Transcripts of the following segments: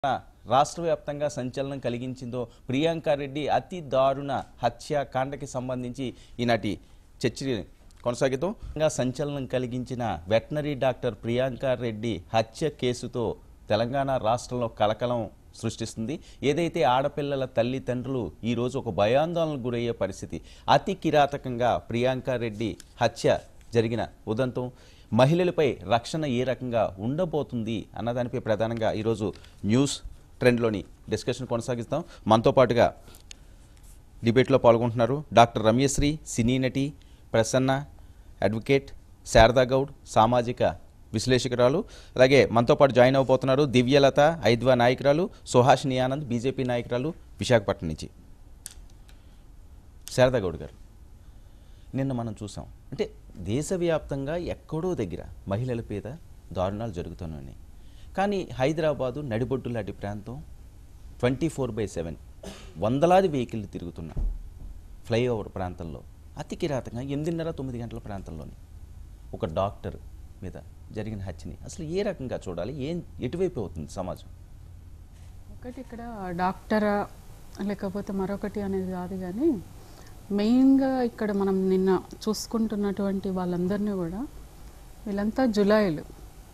రాష్ట్ర వ్యాప్తంగా సంచలనం కలిగించిందో ప్రియాంక రెడ్డి అతి దారుణ హత్యాకాండకి సంబంధించి ఈనాటి చర్చని కొనసాగిద్దాం ఇంకా సంచలనం కలిగించిన వెటనరీ డాక్టర్ ప్రియాంక రెడ్డి హత్య కేసుతో తెలంగాణ రాష్ట్రంలో కలకలం సృష్టిస్తుంది ఏదైతే ఆడపిల్లల తల్లిదండ్రులు ఈరోజు ఒక భయాందోళనకు గురయ్యే పరిస్థితి అతి కిరాతకంగా ప్రియాంక రెడ్డి హత్య జరిగిన ఉదంతం మహిళలపై రక్షణ ఏ రకంగా ఉండబోతుంది అన్నదానిపై ప్రధానంగా ఈరోజు న్యూస్ ట్రెండ్లోని డిస్కషన్ కొనసాగిస్తాం మనతో పాటుగా డిబేట్లో పాల్గొంటున్నారు డాక్టర్ రమ్యశ్రీ సినీ నటి ప్రసన్న అడ్వకేట్ శారదా గౌడ్ సామాజిక విశ్లేషకురాలు అలాగే మనతో పాటు జాయిన్ అవబోతున్నారు దివ్యలత ఐద్వా నాయకురాలు సుహాషిని ఆనంద్ బీజేపీ నాయకురాలు విశాఖపట్నం నుంచి శారదా గౌడ్ గారు నిన్న మనం చూసాం అంటే దేశవ్యాప్తంగా ఎక్కడో దగ్గర మహిళల మీద దారుణాలు జరుగుతున్నాయి కానీ హైదరాబాదు నడిబొడ్డు లాంటి ప్రాంతం ట్వంటీ ఫోర్ బై సెవెన్ వందలాది వెహికల్ తిరుగుతున్న ఫ్లైఓవర్ ప్రాంతంలో అతి కిరాతంగా ఎనిమిదిన్నర తొమ్మిది గంటల ప్రాంతంలోని ఒక డాక్టర్ మీద జరిగిన హత్యని అసలు ఏ రకంగా చూడాలి ఏం ఎటువైపు అవుతుంది సమాజం ఒకటి ఇక్కడ డాక్టరా లేకపోతే మరొకటి అనేది కాదు కానీ మెయిన్గా ఇక్కడ మనం నిన్న చూసుకుంటున్నటువంటి వాళ్ళందరినీ కూడా వీళ్ళంతా జులాయిలు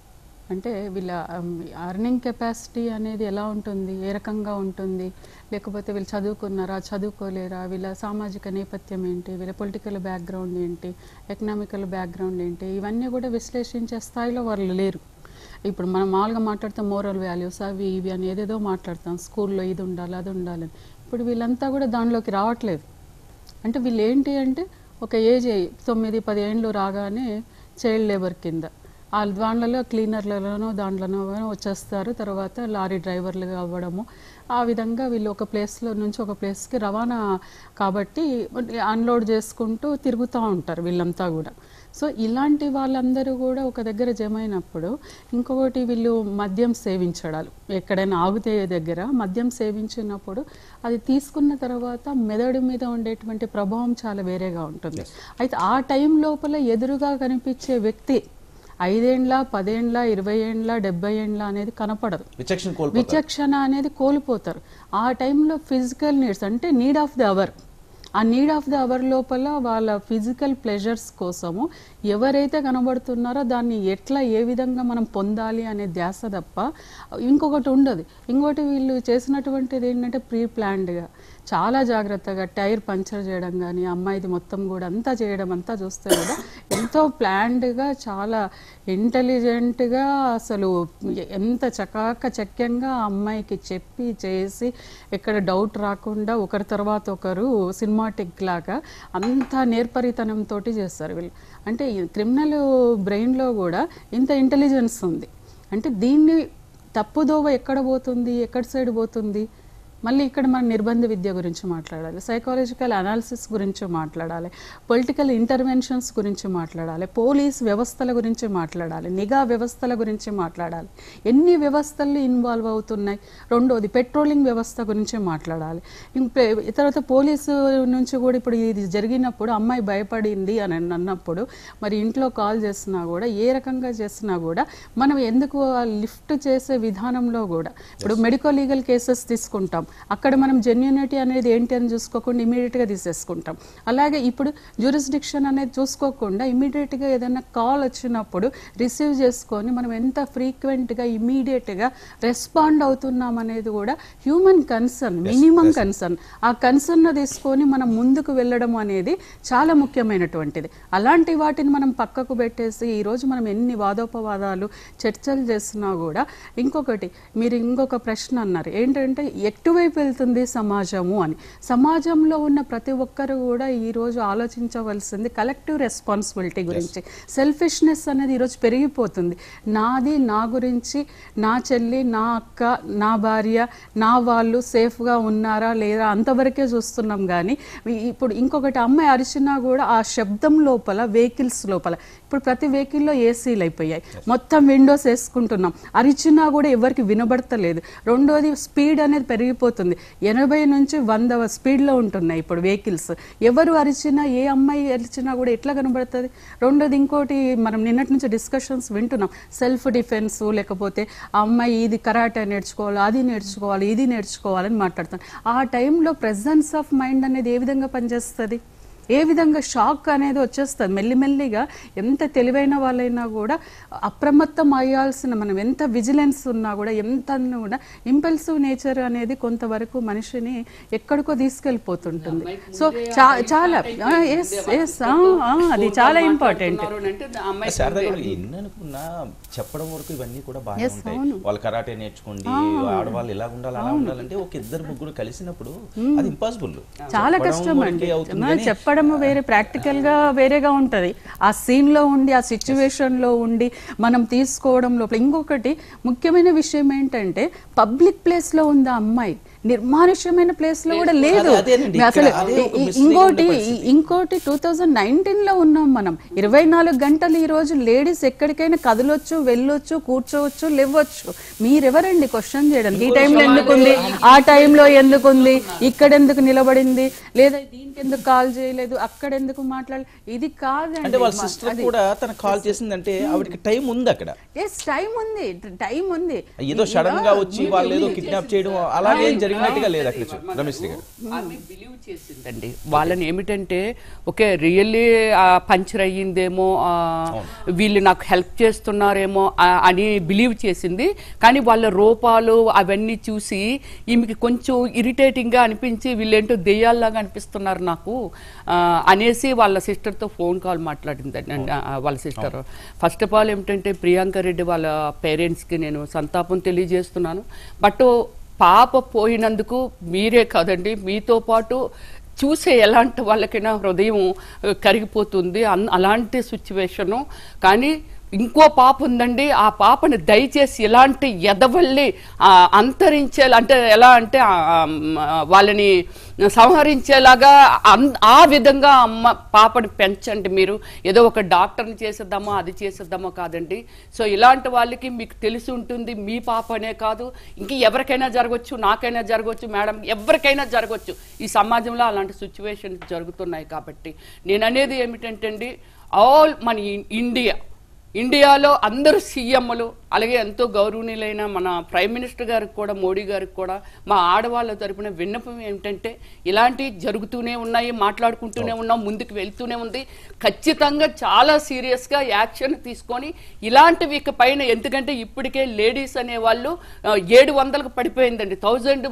అంటే వీళ్ళ అర్నింగ్ కెపాసిటీ అనేది ఎలా ఉంటుంది ఏ రకంగా ఉంటుంది లేకపోతే వీళ్ళు చదువుకున్నారా చదువుకోలేరా వీళ్ళ సామాజిక నేపథ్యం ఏంటి వీళ్ళ పొలిటికల్ బ్యాక్గ్రౌండ్ ఏంటి ఎకనామికల్ బ్యాక్గ్రౌండ్ ఏంటి ఇవన్నీ కూడా విశ్లేషించే స్థాయిలో వాళ్ళు లేరు ఇప్పుడు మనం మామూలుగా మాట్లాడితే మోరల్ వాల్యూస్ అవి ఇవి అని ఏదేదో మాట్లాడతాం స్కూల్లో ఇది ఉండాలి అది ఉండాలని ఇప్పుడు వీళ్ళంతా కూడా దానిలోకి రావట్లేదు అంటే వీళ్ళు ఏంటి అంటే ఒక ఏజ్ తొమ్మిది పది ఏండ్లు రాగానే చైల్డ్ లేబర్ కింద ఆ దాంట్లలో క్లీనర్లలోనో దాంట్లోనో వచ్చేస్తారు తర్వాత లారీ డ్రైవర్లుగా అవ్వడము ఆ విధంగా వీళ్ళు ఒక ప్లేస్లో నుంచి ఒక ప్లేస్కి రవాణా కాబట్టి అన్లోడ్ చేసుకుంటూ తిరుగుతూ ఉంటారు వీళ్ళంతా కూడా సో ఇలాంటి వాళ్ళందరూ కూడా ఒక దగ్గర జమైనప్పుడు ఇంకొకటి వీళ్ళు మద్యం సేవించడాలు ఎక్కడైనా ఆగుతే దగ్గర మద్యం సేవించినప్పుడు అది తీసుకున్న తర్వాత మెదడు మీద ఉండేటువంటి ప్రభావం చాలా వేరేగా ఉంటుంది అయితే ఆ టైం లోపల ఎదురుగా కనిపించే వ్యక్తి ఐదేండ్ల పదేండ్ల ఇరవై ఏండ్ల డెబ్బై ఏండ్ల అనేది కనపడదు విచక్షణ కోల్పోతారు విచక్షణ అనేది కోల్పోతారు ఆ టైంలో ఫిజికల్ నీడ్స్ అంటే నీడ్ ఆఫ్ ద అవర్ ఆ నీడ్ ఆఫ్ ద అవర్ లోపల వాళ్ళ ఫిజికల్ ప్లెజర్స్ కోసము ఎవరైతే కనబడుతున్నారో దాన్ని ఎట్లా ఏ విధంగా మనం పొందాలి అనే ధ్యాస తప్ప ఇంకొకటి ఉండదు ఇంకొకటి వీళ్ళు చేసినటువంటిది ఏంటంటే ప్రీ ప్లాన్డ్గా చాలా జాగ్రత్తగా టైర్ పంచర్ చేయడం కానీ అమ్మాయిది మొత్తం కూడా అంతా చేయడం అంతా చూస్తే కూడా ఎంతో ప్లాన్డ్గా చాలా ఇంటెలిజెంట్గా అసలు ఎంత చకాక చక్యంగా ఆ అమ్మాయికి చెప్పి చేసి ఎక్కడ డౌట్ రాకుండా ఒకరి తర్వాత ఒకరు సినిమాటిక్ లాగా అంత నేర్పరితనంతో చేస్తారు వీళ్ళు అంటే క్రిమినల్ బ్రెయిన్లో కూడా ఇంత ఇంటెలిజెన్స్ ఉంది అంటే దీన్ని తప్పుదోవ ఎక్కడ పోతుంది ఎక్కడ సైడ్ పోతుంది మళ్ళీ ఇక్కడ మనం నిర్బంధ విద్య గురించి మాట్లాడాలి సైకాలజికల్ అనాలిసిస్ గురించి మాట్లాడాలి పొలిటికల్ ఇంటర్వెన్షన్స్ గురించి మాట్లాడాలి పోలీస్ వ్యవస్థల గురించి మాట్లాడాలి నిఘా వ్యవస్థల గురించి మాట్లాడాలి ఎన్ని వ్యవస్థలు ఇన్వాల్వ్ అవుతున్నాయి రెండోది పెట్రోలింగ్ వ్యవస్థ గురించి మాట్లాడాలి ఇంక తర్వాత పోలీసు నుంచి కూడా ఇప్పుడు ఇది జరిగినప్పుడు అమ్మాయి భయపడింది అని అన్నప్పుడు మరి ఇంట్లో కాల్ చేసినా కూడా ఏ రకంగా చేసినా కూడా మనం ఎందుకు లిఫ్ట్ చేసే విధానంలో కూడా ఇప్పుడు మెడికల్ లీగల్ కేసెస్ తీసుకుంటాం అక్కడ మనం జెన్యునిటీ అనేది ఏంటి అని చూసుకోకుండా ఇమీడియట్గా తీసేసుకుంటాం అలాగే ఇప్పుడు జ్యూరిస్డిక్షన్ అనేది చూసుకోకుండా ఇమీడియట్గా ఏదైనా కాల్ వచ్చినప్పుడు రిసీవ్ చేసుకొని మనం ఎంత ఫ్రీక్వెంట్గా ఇమీడియట్గా రెస్పాండ్ అవుతున్నాం అనేది కూడా హ్యూమన్ కన్సర్న్ మినిమం కన్సర్న్ ఆ కన్సర్న్ తీసుకొని మనం ముందుకు వెళ్ళడం అనేది చాలా ముఖ్యమైనటువంటిది అలాంటి వాటిని మనం పక్కకు పెట్టేసి ఈరోజు మనం ఎన్ని వాదోపవాదాలు చర్చలు చేసినా కూడా ఇంకొకటి మీరు ఇంకొక ప్రశ్న అన్నారు ఏంటంటే ఎటువైపు వెళ్తుంది సమాజము అని సమాజంలో ఉన్న ప్రతి ఒక్కరు కూడా ఈరోజు ఆలోచించవలసింది కలెక్టివ్ రెస్పాన్సిబిలిటీ గురించి సెల్ఫిష్నెస్ అనేది ఈరోజు పెరిగిపోతుంది నాది నా గురించి నా చెల్లి నా అక్క నా భార్య నా వాళ్ళు సేఫ్గా ఉన్నారా లేదా అంతవరకే చూస్తున్నాం కానీ ఇప్పుడు ఇంకొకటి అమ్మాయి అరిచినా కూడా ఆ శబ్దం లోపల వెహికల్స్ లోపల ఇప్పుడు ప్రతి వెహికల్లో ఏసీలు అయిపోయాయి మొత్తం విండోస్ వేసుకుంటున్నాం అరిచినా కూడా ఎవరికి వినబడతలేదు రెండోది స్పీడ్ అనేది పెరిగిపోతుంది అయిపోతుంది ఎనభై నుంచి వంద స్పీడ్లో ఉంటున్నాయి ఇప్పుడు వెహికల్స్ ఎవరు అరిచినా ఏ అమ్మాయి అరిచినా కూడా ఎట్లా కనబడుతుంది రెండోది ఇంకోటి మనం నిన్నటి నుంచి డిస్కషన్స్ వింటున్నాం సెల్ఫ్ డిఫెన్స్ లేకపోతే ఆ అమ్మాయి ఇది కరాటే నేర్చుకోవాలి అది నేర్చుకోవాలి ఇది నేర్చుకోవాలని మాట్లాడుతాను ఆ టైంలో ప్రెజెన్స్ ఆఫ్ మైండ్ అనేది ఏ విధంగా పనిచేస్తుంది ఏ విధంగా షాక్ అనేది వచ్చేస్తుంది మెల్లిమెల్లిగా ఎంత తెలివైన వాళ్ళైనా కూడా అప్రమత్తం అయ్యాల్సిన మనం ఎంత విజిలెన్స్ ఉన్నా కూడా ఎంత అన్నా కూడా ఇంపల్సివ్ నేచర్ అనేది కొంతవరకు మనిషిని ఎక్కడికో తీసుకెళ్ళిపోతుంటుంది సో చా- చాలా ఎస్ ఎస్ అది చాలా ఇంపార్టెంట్ శారదా గారు ఎన్ని అనుకున్నా చెప్పడం వరకు ఇవన్నీ కూడా బాగా Yes, ఉంటాయి అవును. వాళ్ళు కరాటే నేర్చుకోండి ఆడవాళ్ళు ఇలా ఉండాలి అలా ఉండాలంటే ఒక ఇద్దరు ముగ్గురు కలిసినప్పుడు అది ఇంపాసిబుల్ చాలా కష్టం అండి మనం చెప్పడము వేరే ప్రాక్టికల్ గా వేరేగా ఉంటది ఆ సీన్ లో ఉండి ఆ సిచ్యువేషన్ లో ఉండి మనం తీసుకోవడం లోపల ఇంకొకటి ముఖ్యమైన విషయం ఏంటంటే పబ్లిక్ ప్లేస్ లో ఉంది ఆ అమ్మాయి నిర్మానుష్యమైన ప్లేస్ లో కూడా లేదు అదే- అదేనండి, అసలు ఇక్కడ అదే ఒక ఇ- mistake ఇంకోటి ఉన్న పరిస్థితి. ఇంకోటి టూ థౌజండ్ నైన్టీన్ లో ఉన్నాం మనం ఇరవై నాలుగు గంటలు ఈ రోజు లేడీస్ ఎక్కడికైనా కదలొచ్చు వెళ్ళొచ్చు కూర్చోవచ్చు లేవచ్చు మీరెవరండి క్వశ్చన్ చేయడానికి ఈ టైంలో ఎందుకుంది ఆ టైంలో ఎందుకుంది ఇక్కడ ఎందుకు నిలబడింది లేదా దీనికి ఎందుకు కాల్ చేయలేదు అక్కడ ఎందుకు మాట్లాడలేదు ఇది కాదండి అంటే వాళ్ళ సిస్టర్ కూడా తన కాల్ చేసిందంటే ఆవిడకి టైం ఉంది అక్కడ ఎస్ టైం ఉంది టైం ఉంది ఏదో సడన్ గా వచ్చి వాళ్ళు ఏదో కిడ్నాప్ చేయడం అలాగే జరిగినట్టుగా లేదు అక్కడ చూ- రమేష్ గారు ఆమె బిలీవ్ చేసిందండి వాళ్ళని ఏమిటంటే ఓకే రియల్లీ పంచర్ అయ్యిందేమో ఆ, వీళ్ళు నాకు హెల్ప్ చేస్తున్నారేమో ఆ, అని బిలీవ్ చేసింది కానీ వాళ్ళ రూపాలు అవన్నీ చూసి ఈమెకి కొంచెం ఇరిటేటింగ్ గా అనిపించి వీళ్ళేంటో దెయ్యాల్లాగా అనిపిస్తున్నారు నాకు ఆ, అనేసి వాళ్ళ సిస్టర్తో ఫోన్ కాల్ మాట్లాడిందండి ఆ, వాళ్ళ సిస్టర్ ఫస్ట్ ఆఫ్ ఆల్ ఏమిటంటే ప్రియాంక రెడ్డి వాళ్ళ పేరెంట్స్కి నేను సంతాపం తెలియజేస్తున్నాను బట్ పాప పోయినందుకు మీరే కాదండి మీతో పాటు చూసే ఎలాంటి వాళ్ళకైనా హృదయం ఆ, కరిగిపోతుంది అన్- అలాంటి సిచ్యువేషను కానీ ఇంకో పాప ఉందండి ఆ పాపని దయచేసి ఇలాంటి ఎదవల్లి ఆ, అంతరించేలా అంటే ఎలా అంటే ఆ, ఆ, వాళ్ళని సంహరించేలాగా అన్- ఆ విధంగా అమ్మ పాపని పెంచండి మీరు ఏదో ఒక డాక్టర్ని చేసేద్దామో అది చేసేద్దామో కాదండి సో ఇలాంటి వాళ్ళకి మీకు తెలిసి ఉంటుంది మీ పాపనే కాదు ఇంక ఎవరికైనా జరగవచ్చు నాకైనా జరగవచ్చు మేడం ఎవరికైనా జరగవచ్చు ఈ సమాజంలో అలాంటి సిచ్యువేషన్ జరుగుతున్నాయి కాబట్టి నేను అనేది ఏమిటంటే అండి ఆల్ మన ఇ- ఇండియా ఇండియాలో అందరు సీఎంలు అలాగే ఎంతో గౌరవనీయులైన మన ప్రైమ్ మినిస్టర్ గారికి కూడా మోడీ గారికి కూడా మా ఆడవాళ్ళ తరపున విన్నపం ఏమిటంటే ఇలాంటివి జరుగుతూనే ఉన్నాయి మాట్లాడుకుంటూనే ఉన్నాం ముందుకు వెళ్తూనే ఉంది ఖచ్చితంగా చాలా సీరియస్గా యాక్షన్ తీసుకొని ఇలాంటివి ఇక పైన ఎందుకంటే ఇప్పటికే లేడీస్ అనే వాళ్ళు ఆ, ఏడు వందలకు పడిపోయిందండి థౌజండ్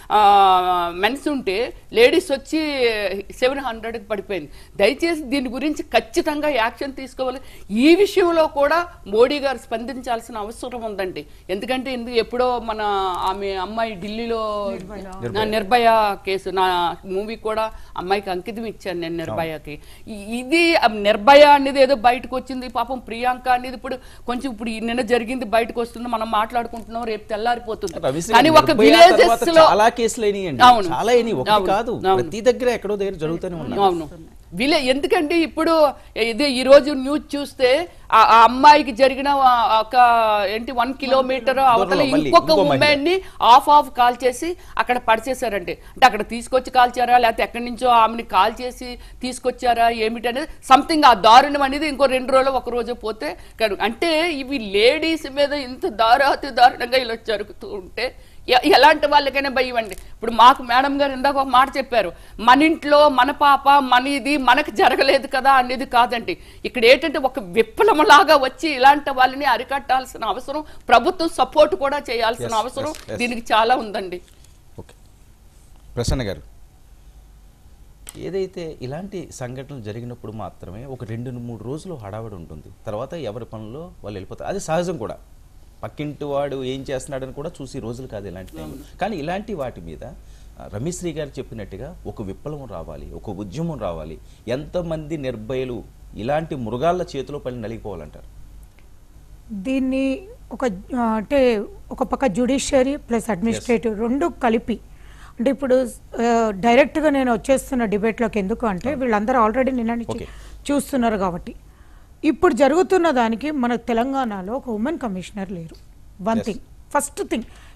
మెన్స్ ఉంటే లేడీస్ వచ్చి సెవెన్ హండ్రెడ్కి పడిపోయింది దయచేసి దీని గురించి ఖచ్చితంగా యాక్షన్ తీసుకోవాలి ఈ విషయంలో కూడా మోడీ గారు స్పందించాల్సిన అవసరం ఉందండి ఎందుకంటే ఇందు ఎప్పుడో మన ఆమె అమ్మాయి ఢిల్లీలో నా నిర్భయ కేసు నా మూవీ కూడా అమ్మాయికి అంకితం ఇచ్చాను నేను నిర్భయకి ఈ- ఇది ఆ నిర్భయ అనేది ఏదో బయటకు వచ్చింది పాపం ప్రియాంక అనేది ఇప్పుడు కొంచెం ఇప్పుడు ఈ నిన్న జరిగింది బయటకు వస్తుంది మనం మాట్లాడుకుంటున్నాం రేపు తెల్లారిపోతుంది రవిశ్రీ కానీ ఒక నిర్భయ విలేజెస్ తర్వాత లో చాలా కేసులు అయినాయండి అవును. చాలా అయినాయి ఒకటి అవును. కాదు అవును. ప్రతి దగ్గర ఎక్కడో దగ్గర జరుగుతూనే ఉన్నాయి అవును వీళ్ళే ఎందుకంటే ఇప్పుడు ఇది ఈ రోజు న్యూస్ చూస్తే ఆ ఆ అమ్మాయికి జరిగిన ఆ- ఒక ఏంటి వన్ కిలోమీటర్ అవతల దూరంలో మళ్ళీ ఇంకొక ఇంకో మహిళ. ఉమెన్ ని ఆఫ్ ఆఫ్ కాల్ చేసి అక్కడ పడిచేశారండి అంటే అక్కడ తీసుకొచ్చి కాల్చారా లేకపోతే ఎక్కడి నుంచో ఆమెని కాల్ చేసి తీసుకొచ్చారా ఏమిటి అనేది సంథింగ్ ఆ దారుణం అనేది ఇంకో రెండు రోజులు ఒక రోజు పోతే కను- అంటే ఇవి లేడీస్ మీద ఇంత దారాతి దారుణంగా ఇలా జరుగుతూ ఉంటే ఎ- ఎలాంటి వాళ్ళకైనా భయం అండి ఇప్పుడు మాకు మేడం గారు ఇందాక ఒక మాట చెప్పారు మన ఇంట్లో మన పాప మన ఇది మనకు జరగలేదు కదా అనేది కాదండి ఇక్కడ ఏంటంటే ఒక విప్లవంలాగా వచ్చి ఇలాంటి వాళ్ళని అరికట్టాల్సిన అవసరం ప్రభుత్వం సపోర్ట్ కూడా చేయాల్సిన Yes, అవసరం yes, yes. దీనికి చాలా ఉందండి ఓకే ప్రసన్న గారు ఏదైతే ఇలాంటి సంఘటనలు జరిగినప్పుడు మాత్రమే ఒక రెండు మూడు రోజులు హడావిడి ఉంటుంది తర్వాత ఎవరి పనుల్లో వాళ్ళు వెళ్ళిపోతారు అది సహజం కూడా పక్కింటి వాడు ఏం చేస్తున్నాడని కూడా చూసి రోజులు కాదు ఇలాంటి టైంలో కానీ ఇలాంటి వాటి మీద ఆ, రమేశ్రీ గారు చెప్పినట్టుగా ఒక విప్లవం రావాలి ఒక ఉద్యమం రావాలి ఎంతమంది నిర్భయలు ఇలాంటి మృగాల చేతిలో పడి నలిగిపోవాలంటారు దీన్ని ఒక ఆ, అంటే ఒక పక్క జ్యుడిషియరీ ప్లస్ అడ్మినిస్ట్రేటివ్ రెండు కలిపి అంటే ఇప్పుడు ఆ, డైరెక్ట్గా నేను వచ్చేస్తున్న డిబేట్లోకి ఎందుకు అంటే వీళ్ళందరూ ఆల్రెడీ నిన్న నుంచి Okay. చూస్తున్నారు కాబట్టి ఇప్పుడు జరుగుతున్న దానికి మన తెలంగాణలో ఒక ఉమెన్ కమిషనర్ లేరు వన్ థింగ్ ఫస్ట్ థింగ్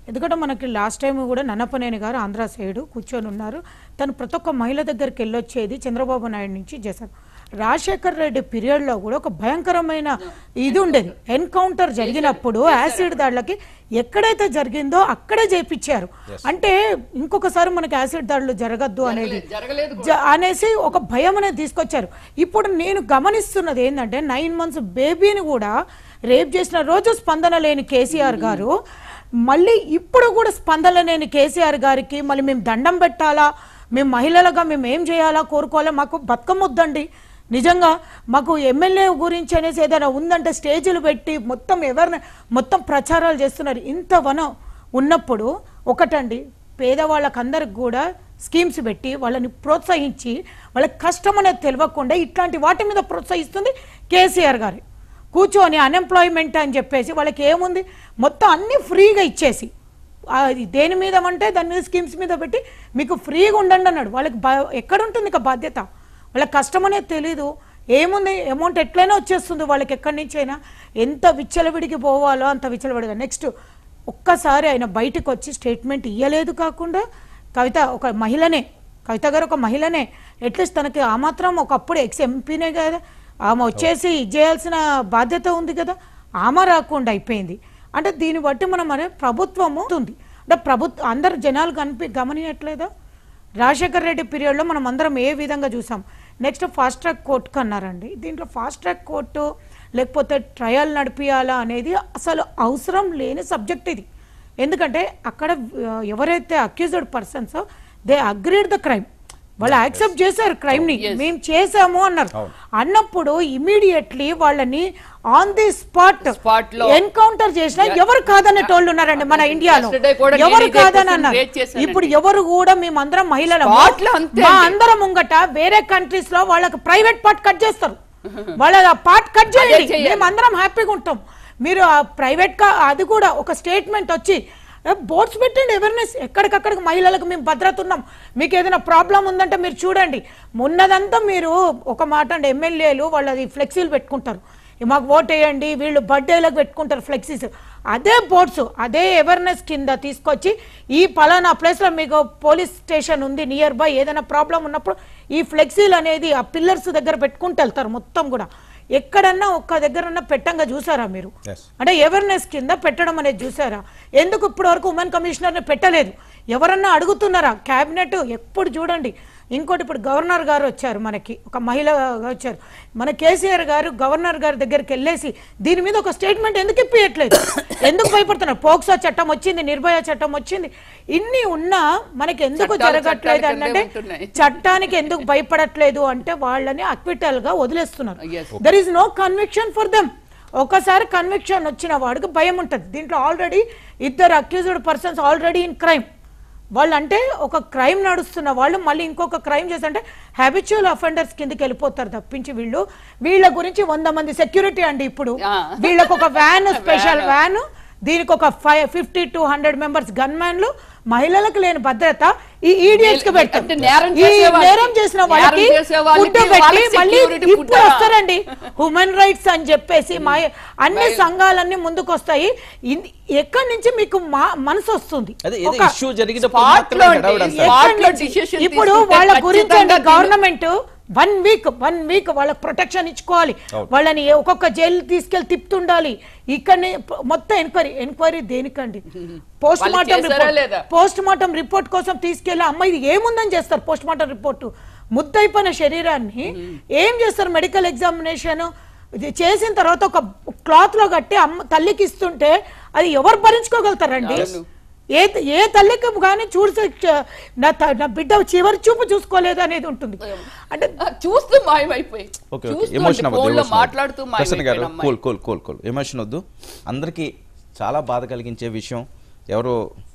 ఎందుకంటే మనకి లాస్ట్ టైం కూడా నన్నపనేని గారు ఆంధ్ర సైడ్ కూర్చొని ఉన్నారు తను ప్రతి ఒక్క మహిళ దగ్గరికి వెళ్ళొచ్చేది చంద్రబాబు నాయుడు నుంచి చేశారు రాజశేఖర్ రెడ్డి పీరియడ్లో కూడా ఒక భయంకరమైన ఇది ఉండేది ఎన్కౌంటర్ జరిగినప్పుడు యాసిడ్ దాడులకి ఎక్కడైతే జరిగిందో అక్కడే చేపించారు అంటే ఇంకొకసారి మనకి యాసిడ్ దాడులు జరగద్దు అనేది జరగలేదు జ- అనేసి ఒక భయం అనేది తీసుకొచ్చారు ఇప్పుడు నేను గమనిస్తున్నది ఏంటంటే నైన్ మంత్స్ బేబీని కూడా రేప్ చేసిన రోజు స్పందన లేని కేసీఆర్ గారు మళ్ళీ ఇప్పుడు కూడా స్పందన లేని కేసీఆర్ గారికి మళ్ళీ మేము దండం పెట్టాలా మేము మహిళలుగా మేము ఏం చేయాలా కోరుకోవాలా మాకు బతుకమ్మ వద్దండి నిజంగా మాకు ఎమ్మెల్యే గురించి అనేసి ఏదైనా ఉందంటే స్టేజీలు పెట్టి మొత్తం ఎవరిని మొత్తం ప్రచారాలు చేస్తున్నారు ఇంత వనం ఉన్నప్పుడు ఒకటండి పేదవాళ్ళకందరికి కూడా స్కీమ్స్ పెట్టి వాళ్ళని ప్రోత్సహించి వాళ్ళకి కష్టం అనేది తెలియకుండా ఇట్లాంటి వాటి మీద ప్రోత్సహిస్తుంది కేసీఆర్ గారు కూర్చొని అన్ఎంప్లాయ్మెంట్ అని చెప్పేసి వాళ్ళకి ఏముంది మొత్తం అన్నీ ఫ్రీగా ఇచ్చేసి ఆ, ఇది దేని మీద అంటే దాని మీద స్కీమ్స్ మీద పెట్టి మీకు ఫ్రీగా ఉండండి అన్నాడు వాళ్ళకి బా- ఎక్కడ ఉంటుంది ఇక బాధ్యత వాళ్ళకి కష్టం అనేది తెలీదు ఏముంది అమౌంట్ ఎట్లయినా వచ్చేస్తుంది వాళ్ళకి ఎక్కడి నుంచి అయినా ఎంత విచ్చలవిడికి పోవాలో అంత విచ్చలవిడిగా నెక్స్ట్ ఒక్కసారి ఆయన బయటకు వచ్చి స్టేట్మెంట్ ఇయ్యలేదు కాకుండా కవిత ఒక మహిళనే కవిత గారు ఒక మహిళనే అట్లీస్ట్ తనకి ఆ మాత్రం ఒకప్పుడు ఎక్స్ ఎంపీనే కదా ఆమె వచ్చేసి ఇది చేయాల్సిన బాధ్యత ఉంది కదా ఆమె రాకుండా అయిపోయింది అంటే దీన్ని బట్టి మనం అనే ప్రభుత్వము ఉంది అంటే ప్రభుత్వం అందరు జనాలు కనిపి గమనియట్లేదా రాజశేఖర్ రెడ్డి పీరియడ్లో మనం అందరం ఏ విధంగా చూసాం నెక్స్ట్ ఫాస్ట్ ట్రాక్ కోర్టుకు అన్నారండి దీంట్లో ఫాస్ట్ ట్రాక్ కోర్టు లేకపోతే ట్రయల్ నడిపియాలా అనేది అసలు అవసరం లేని సబ్జెక్ట్ ఇది ఎందుకంటే అక్కడ ఆ, ఎవరైతే accused persons they agreed the crime వాళ్ళు యాక్సెప్ట్ చేశారు క్రైమ్ ని మేము చేసాము అన్నారు అన్నప్పుడు ఇమీడియట్లీ వాళ్ళని ఆన్ ది స్పాట్ Spot లో. ఎన్కౌంటర్ చేసిన ఎవరు కాదనేటోళ్ళు ఉన్నారండి మన ఇండియాలో Yesterday కూడా నేను ఎవరు ఇదే కాదని question అన్నారు raise చేశానండి. ఇప్పుడు ఎవరు కూడా మేమందరం మహిళలు Spot లో అంతే మా అండి. అందరం ముంగట వేరే కంట్రీస్ లో వాళ్ళకి ప్రైవేట్ పార్ట్ కట్ చేస్తారు వాళ్ళ ఆ పార్ట్ కట్ చేయండి చేయాలి. మేము అందరం హ్యాపీగా ఉంటాం మీరు ఆ ప్రైవేట్ గా అది కూడా ఒక స్టేట్మెంట్ వచ్చి బోర్డ్స్ పెట్టండి అవేర్నెస్ ఎక్కడికక్కడికి మహిళలకు మేము భద్రత ఉన్నాం మీకు ఏదైనా ప్రాబ్లం ఉందంటే మీరు చూడండి మొన్నదంతా మీరు ఒక మాట అండి ఎమ్మెల్యేలు వాళ్ళది ఫ్లెక్సీలు పెట్టుకుంటారు మాకు ఓట్ వేయండి వీళ్ళు బర్త్డేలకు పెట్టుకుంటారు ఫ్లెక్సీస్ అదే బోర్డ్స్ అదే అవేర్నెస్ కింద తీసుకొచ్చి ఈ పలానా ప్లేస్లో మీకు పోలీస్ స్టేషన్ ఉంది నియర్ బై ఏదైనా ప్రాబ్లం ఉన్నప్పుడు ఈ ఫ్లెక్సీలు అనేది ఆ పిల్లర్స్ దగ్గర పెట్టుకుంటూ వెళ్తారు మొత్తం కూడా ఎక్కడన్నా ఒక్క దగ్గరన్నా పెట్టంగా చూసారా మీరు Yes. అంటే అవేర్నెస్ కింద పెట్టడం అనేది చూసారా ఎందుకు ఇప్పటి వరకు ఉమెన్ కమిషనర్ని పెట్టలేదు ఎవరన్నా అడుగుతున్నారా క్యాబినెట్ ఎప్పుడు చూడండి ఇంకోటి ఇప్పుడు గవర్నర్ గారు వచ్చారు మనకి ఒక మహిళ వచ్చారు మన కేసీఆర్ గారు గవర్నర్ గారి దగ్గరికి వెళ్ళేసి దీని మీద ఒక స్టేట్మెంట్ ఎందుకు ఇప్పియట్లేదు ఎందుకు భయపడుతున్నారు పోక్సో చట్టం వచ్చింది నిర్భయ చట్టం వచ్చింది ఇన్ని ఉన్నా మనకి ఎందుకు చట్టాలు జరగట్లేదు చట్టానికంటే అంటే ఉంటున్నాయి. చట్టానికి ఎందుకు భయపడట్లేదు అంటే వాళ్ళని అక్విటల్ గా వదిలేస్తున్నారు Yes. There is no conviction for them ఒకసారి కన్విక్షన్ వచ్చిన వాడికి భయం ఉంటుంది దీంట్లో ఆల్రెడీ ఇద్దరు accused persons already in crime వాళ్ళు అంటే ఒక క్రైమ్ నడుస్తున్న వాళ్ళు మళ్ళీ ఇంకొక క్రైమ్ చేస్తుంటే హ్యాబిచువల్ అఫెండర్స్ కిందకి వెళ్ళిపోతారు తప్పించి వీళ్ళు వీళ్ళ గురించి వంద మంది సెక్యూరిటీ అండి ఇప్పుడు ఆ. వీళ్ళకి ఒక వ్యాన్ స్పెషల్ వ్యాన్ దీనికి ఒక five fifty to hundred members gun మ్యాన్లు మహిళలకు లేని భద్రత ఈ ఈడియట్స్ కి పెడతారు అంటే నేరం ఈ చేసే వాళ్ళకి- నేరం చేసిన వాళ్ళకి నేరం చేసే వాళ్ళకి ఫుడ్ పెట్టి వాళ్ళకి మళ్ళీ security food ఇప్పుడు ఆ? వస్తారండి హ్యూమన్ రైట్స్ అని చెప్పేసి మా అన్ని సంఘాలన్నీ ముందుకు వస్తాయి ఇన్- ఎక్కడి నుంచి మీకు మా- మనసు వస్తుంది అదే ఏదో ఒక ఇష్యూ జరిగినప్పుడు spot మాత్రమే లో హడావుడి అండి. అంతా. spot ఎక్కడి లో నుంచి? decision ఇప్పుడు తీసుకుంటే వాళ్ళ గురించి ఖచ్చితంగా అండి government one week one week వాళ్ళకి ప్రొటెక్షన్ ఇచ్చుకోవాలి అవును. వాళ్ళని ఏ- ఒక్కొక్క జైలు తీసుకెళ్లి తిప్పుతుండాలి ఇక్కడనే ప- మొత్తం ఎంక్వైరీ ఎంక్వైరీ దేనికండి పోస్ట్ వాళ్ళు మార్టం చేశారా లేదా? పోస్ట్ మార్టం రిపోర్ట్ కోసం తీసుకెళ్లి అమ్మ ఇది ఏముందని చేస్తారు పోస్ట్ మార్టం రిపోర్ట్ ముద్దైపోయిన శరీరాన్ని ఏం చేస్తారు మెడికల్ ఎగ్జామినేషన్ ఇది చేసిన తర్వాత ఒక క్లాత్ లో కట్టి అమ్మ తల్లికి ఇస్తుంటే అది ఎవరు భరించుకోగలుగుతారండి ఏ ఏ తల్లికి కానీ చూసి నా త- నా బిడ్డ చివరి చూపు చూసుకోలేదు అనేది ఉంటుంది అంటే ఆ, చూస్తూ మాయమైపోయి ఓకే ఓకే చూస్తూ ఎమోషన్ అంటే అవ్వద్దు ఫోన్లో ఎమోషన్ మాట్లాడుతూ ప్రసన్న గారు మాయమైపోయిన అమ్మాయి. Cool cool cool cool emotion వద్దు అందరికీ చాలా బాధ కలిగించే విషయం ఎవరో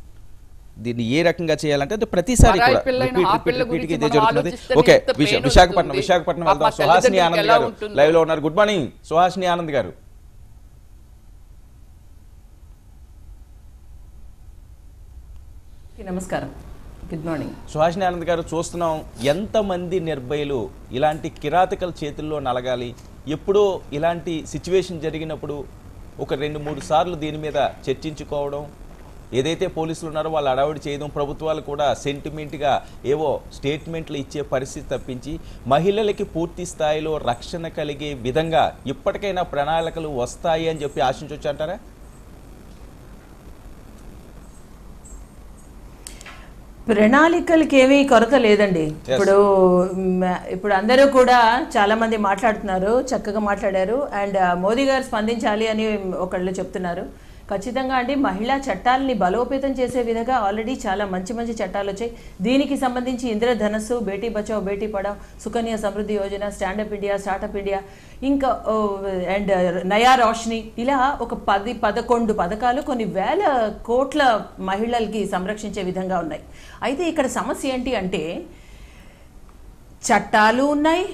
దీన్ని ఏ రకంగా చేయాలంటే అది ప్రతిసారి పరాయి కూడా పిల్లైన రిపీట్ ఆ రిపీట్ పిల్ల రిపీట్ గురించి ఇదే మనం జరుగుతున్నది ఆలోచిస్తే ఓకే ఎంత విశా- pain విశాఖపట్నం వస్తుంది. విశాఖపట్నం పాప వెళ్దాం సుహాసిని తల్లిదండ్రులకి ఆనంద్ ఎలా గారు ఉంటుందో. లైవ్ లో ఉన్నారు గుడ్ మార్నింగ్ సుహాసిని ఆనంద్ గారు నమస్కారం గుడ్ మార్నింగ్ సుహాసిని ఆనంద్ గారు చూస్తున్నాం ఎంతమంది నిర్భయులు ఇలాంటి కిరాతకల చేతుల్లో నలగాలి ఎప్పుడో ఇలాంటి సిచ్యువేషన్ జరిగినప్పుడు ఒక రెండు మూడు సార్లు దీని మీద చర్చించుకోవడం ఏదైతే పోలీసులు ఉన్నారో వాళ్ళు అడవుడి చేయడం ప్రభుత్వాలు కూడా సెంటిమెంట్గా ఏవో స్టేట్మెంట్లు ఇచ్చే పరిస్థితి తప్పించి మహిళలకి పూర్తి స్థాయిలో రక్షణ కలిగే విధంగా ఇప్పటికైనా ప్రణాళికలు వస్తాయి అని చెప్పి ఆశించవచ్చు అంటారా ప్రణాళికలకి ఏమీ కొరత లేదండి ఇప్పుడు మ- ఇప్పుడు అందరూ కూడా చాలా మంది మాట్లాడుతున్నారు చక్కగా మాట్లాడారు అండ్ మోదీ గారు స్పందించాలి అని ఒకళ్ళు చెప్తున్నారు ఖచ్చితంగా అండి మహిళా చట్టాలని బలోపేతం చేసే విధంగా ఆల్రెడీ చాలా మంచి మంచి చట్టాలు వచ్చాయి దీనికి సంబంధించి Indradhanush Beti Bachao Beti Padhao Sukanya Samriddhi Yojana stand up India startup India ఇంకా ఓ, అండ్ నయా రోషిని ఇలా ఒక పది పదకొండు పథకాలు కొన్ని వేల కోట్ల మహిళలకి సంరక్షించే విధంగా ఉన్నాయి అయితే ఇక్కడ సమస్య ఏంటి అంటే చట్టాలు ఉన్నాయి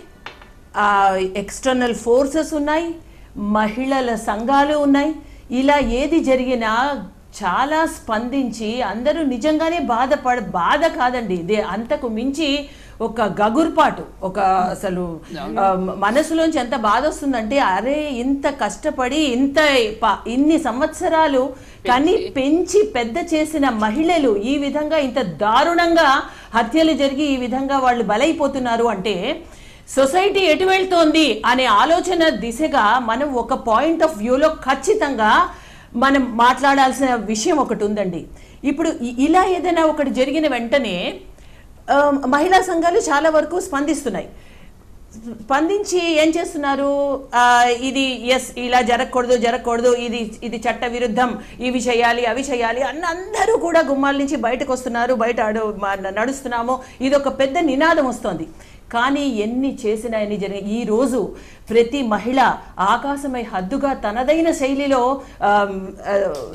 ఎక్స్టర్నల్ ఫోర్సెస్ ఉన్నాయి మహిళల సంఘాలు ఉన్నాయి ఇలా ఏది జరిగినా చాలా స్పందించి అందరూ నిజంగానే బాధపడ బాధ కాదండి ఇదే అంతకు మించి ఒక గగుర్పాటు ఒక అసలు ఆ, మనసులోంచి ఎంత బాధ వస్తుందంటే అరే ఇంత కష్టపడి ఇంత ప- ఇన్ని సంవత్సరాలు కని పెంచి పెద్ద చేసిన మహిళలు ఈ విధంగా ఇంత దారుణంగా హత్యలు జరిగి ఈ విధంగా వాళ్ళు బలైపోతున్నారు అంటే సొసైటీ ఎటు వెళ్తోంది అనే ఆలోచన దిశగా మనం ఒక పాయింట్ ఆఫ్ వ్యూలో ఖచ్చితంగా మనం మాట్లాడాల్సిన విషయం ఒకటి ఉందండి ఇప్పుడు ఇ- ఇలా ఏదైనా ఒకటి జరిగిన వెంటనే ఆ, మహిళా సంఘాలు చాలా వరకు స్పందిస్తున్నాయి స్పందించి ఏం చేస్తున్నారు ఆ, ఇది ఎస్ ఇలా జరగకూడదు జరగకూడదు ఇది ఇది చట్ట విరుద్ధం ఇవి చేయాలి అవి చేయాలి అన్న అందరూ కూడా గుమ్మాల నుంచి బయటకు వస్తున్నారు బయట అడు మ- నడుస్తున్నాము ఇది ఒక పెద్ద నినాదం వస్తోంది కానీ ఎన్ని చేసినా ఎన్ని జరిగిన ఈ రోజు ప్రతి మహిళ ఆకాశమై హద్దుగా తనదైన శైలిలో ఆమ్, ఆ,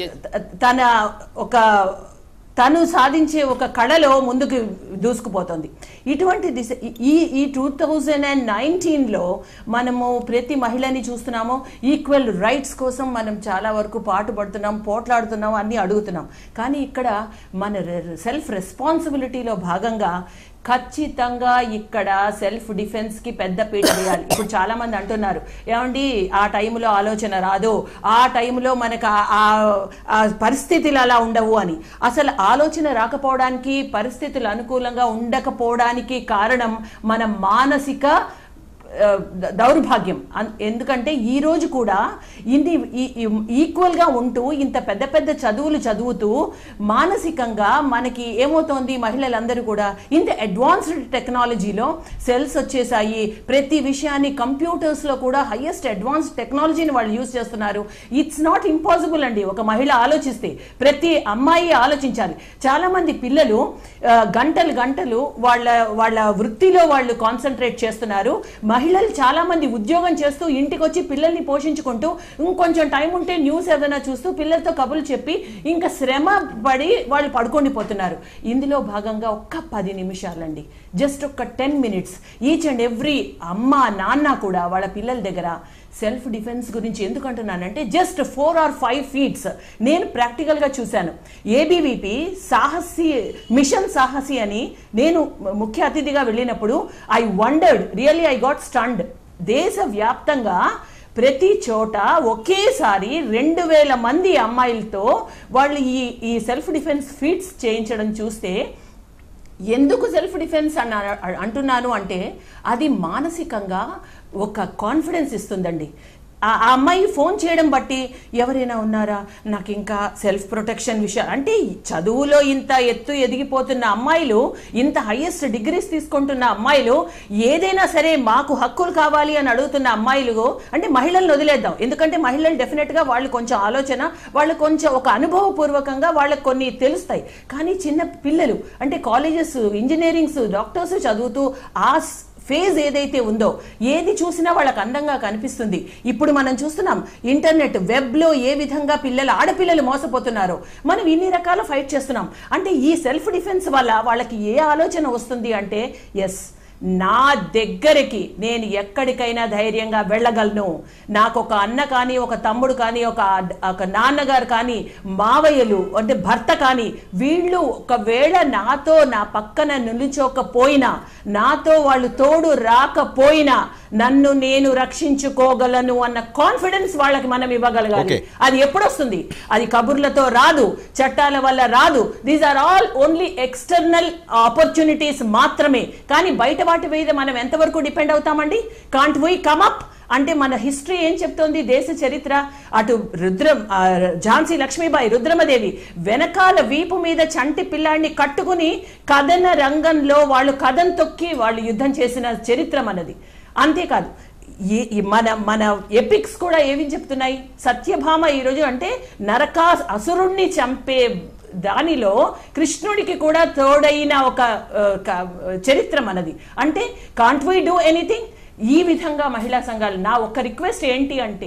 తన ఒక తను సాధించే ఒక కళలో ముందుకు దూసుకుపోతుంది ఇటువంటి దిశ ఈ ఈ టూ థౌజండ్ అండ్ నైన్టీన్లో మనము ప్రతి మహిళని చూస్తున్నాము ఈక్వల్ రైట్స్ కోసం మనం చాలా వరకు పాటుపడుతున్నాం పోట్లాడుతున్నాం అన్నీ అడుగుతున్నాం కానీ ఇక్కడ మన సెల్ఫ్ రెస్పాన్సిబిలిటీలో భాగంగా ఖచ్చితంగా ఇక్కడ సెల్ఫ్ డిఫెన్స్ కి పెద్ద పీట వేయాలి ఇప్పుడు చాలా మంది అంటున్నారు ఏమండి ఆ టైంలో ఆలోచన రాదు ఆ టైంలో మనకు ఆ- ఆ- ఆ పరిస్థితులు అలా ఉండవు అని అసలు ఆలోచన రాకపోవడానికి పరిస్థితులు అనుకూలంగా ఉండకపోవడానికి కారణం మన మానసిక ఆ, ద- దౌర్భాగ్యం అన్- ఎందుకంటే ఈ రోజు కూడా ఇన్ని ఈక్వల్ గా ఉంటూ ఇంత పెద్ద పెద్ద చదువులు చదువుతూ మానసికంగా మనకి ఏమవుతోంది మహిళలందరూ కూడా ఇంత అడ్వాన్స్డ్ టెక్నాలజీలో సెల్స్ వచ్చేసాయి ప్రతి విషయాన్ని కంప్యూటర్స్ లో కూడా హైయెస్ట్ అడ్వాన్స్డ్ టెక్నాలజీని వాళ్ళు యూజ్ చేస్తున్నారు ఇట్స్ నాట్ ఇంపాసిబుల్ అండి ఒక మహిళ ఆలోచిస్తే ప్రతి అమ్మాయి ఆలోచించాలి చాలా మంది పిల్లలు ఆ, గంటలు గంటలు వాళ్ళ వాళ్ళ వృత్తిలో వాళ్ళు కాన్సన్ట్రేట్ చేస్తున్నారు మహిళలు చాలా మంది ఉద్యోగం చేస్తూ ఇంటికి వచ్చి పిల్లల్ని పోషించుకుంటూ ఇంకొంచెం టైం ఉంటే న్యూస్ ఏదైనా చూస్తూ పిల్లలతో కబుర్లు చెప్పి ఇంకా శ్రమ పడి వాళ్ళు పడుకొని పోతున్నారు ఇందులో భాగంగా ఒక్క పది నిమిషాలండి జస్ట్ ఒక్క ten minutes each and every అమ్మ నాన్న కూడా వాళ్ళ పిల్లల దగ్గర సెల్ఫ్ డిఫెన్స్ గురించి ఎందుకు అంటున్నానంటే just four or five feets నేను ప్రాక్టికల్గా చూశాను ఏబీవీపీ సాహసి మిషన్ సాహసి అని నేను ముఖ్య అతిథిగా వెళ్ళినప్పుడు I wondered really I got stunned దేశవ్యాప్తంగా ప్రతి చోట ఒకేసారి రెండు వేల మంది అమ్మాయిలతో వాళ్ళు ఈ ఈ సెల్ఫ్ డిఫెన్స్ ఫీట్స్ చేయించడం చూస్తే ఎందుకు సెల్ఫ్ డిఫెన్స్ అన్న అంటున్నాను అంటే అది మానసికంగా ఒక కాన్ఫిడెన్స్ ఇస్తుందండి ఆ ఆ అమ్మాయి ఫోన్ చేయడం బట్టి ఎవరైనా ఉన్నారా నాకు ఇంకా సెల్ఫ్ ప్రొటెక్షన్ విషయం అంటే చదువులో ఇంత ఎత్తు ఎదిగిపోతున్న అమ్మాయిలు ఇంత హైయెస్ట్ డిగ్రీస్ తీసుకుంటున్న అమ్మాయిలు ఏదైనా సరే మాకు హక్కులు కావాలి అని అడుగుతున్న అమ్మాయిలు అంటే మహిళలను వదిలేద్దాం ఎందుకంటే మహిళలు డెఫినెట్గా వాళ్ళు కొంచెం ఆలోచన వాళ్ళు కొంచెం ఒక అనుభవపూర్వకంగా వాళ్ళకి కొన్ని తెలుస్తాయి కానీ చిన్న పిల్లలు అంటే కాలేజెస్ ఇంజనీరింగ్స్ డాక్టర్స్ చదువుతూ ఆ ఫేజ్ ఏదైతే ఉందో ఏది చూసినా వాళ్ళకి అందంగా కనిపిస్తుంది ఇప్పుడు మనం చూస్తున్నాం ఇంటర్నెట్ వెబ్లో ఏ విధంగా పిల్లలు ఆడపిల్లలు మోసపోతున్నారో మనం ఇన్ని రకాల ఫైట్ చేస్తున్నాం అంటే ఈ సెల్ఫ్ డిఫెన్స్ వల్ల వాళ్ళకి ఏ ఆలోచన వస్తుంది అంటే ఎస్ నా దగ్గరికి నేను ఎక్కడికైనా ధైర్యంగా వెళ్ళగలను నాకు ఒక అన్న కానీ ఒక తమ్ముడు కానీ ఒక ఒక నాన్నగారు కానీ మావయ్యలు అంటే భర్త కానీ వీళ్ళు ఒకవేళ నాతో నా పక్కన నిలుచోకపోయినా నాతో వాళ్ళు తోడు రాకపోయినా నన్ను నేను రక్షించుకోగలను అన్న కాన్ఫిడెన్స్ వాళ్ళకి మనం ఇవ్వగలగాలి Okay. అది ఎప్పుడు వస్తుంది అది కబుర్లతో రాదు చట్టాల వల్ల రాదు these are all only external opportunities మాత్రమే కానీ బయట వాటి మీద మనం ఎంతవరకు డిపెండ్ అవుతామండి కాంట్ వీ కమ్ అప్ అంటే మన హిస్టరీ ఏం చెప్తోంది దేశ చరిత్ర అటు రుద్రం ఆ, ఝాన్సీ లక్ష్మీబాయి రుద్రమదేవి వెనకాల వీపు మీద చంటి పిల్లాడిని కట్టుకుని కథన రంగంలో వాళ్ళు కథం తొక్కి వాళ్ళు యుద్ధం చేసిన చరిత్ర మనది అంతేకాదు ఈ- ఈ మన మన ఎపిక్స్ కూడా ఏమి చెప్తున్నాయి సత్యభామ ఈరోజు అంటే నరకా అసురుణ్ణి చంపే దానిలో కృష్ణుడికి కూడా తోడైన ఒక ఆ, క- చరిత్ర మనది అంటే కాంట్ వీ డూ ఎనీథింగ్ ఈ విధంగా మహిళా సంఘాలు నా ఒక్క రిక్వెస్ట్ ఏంటి అంటే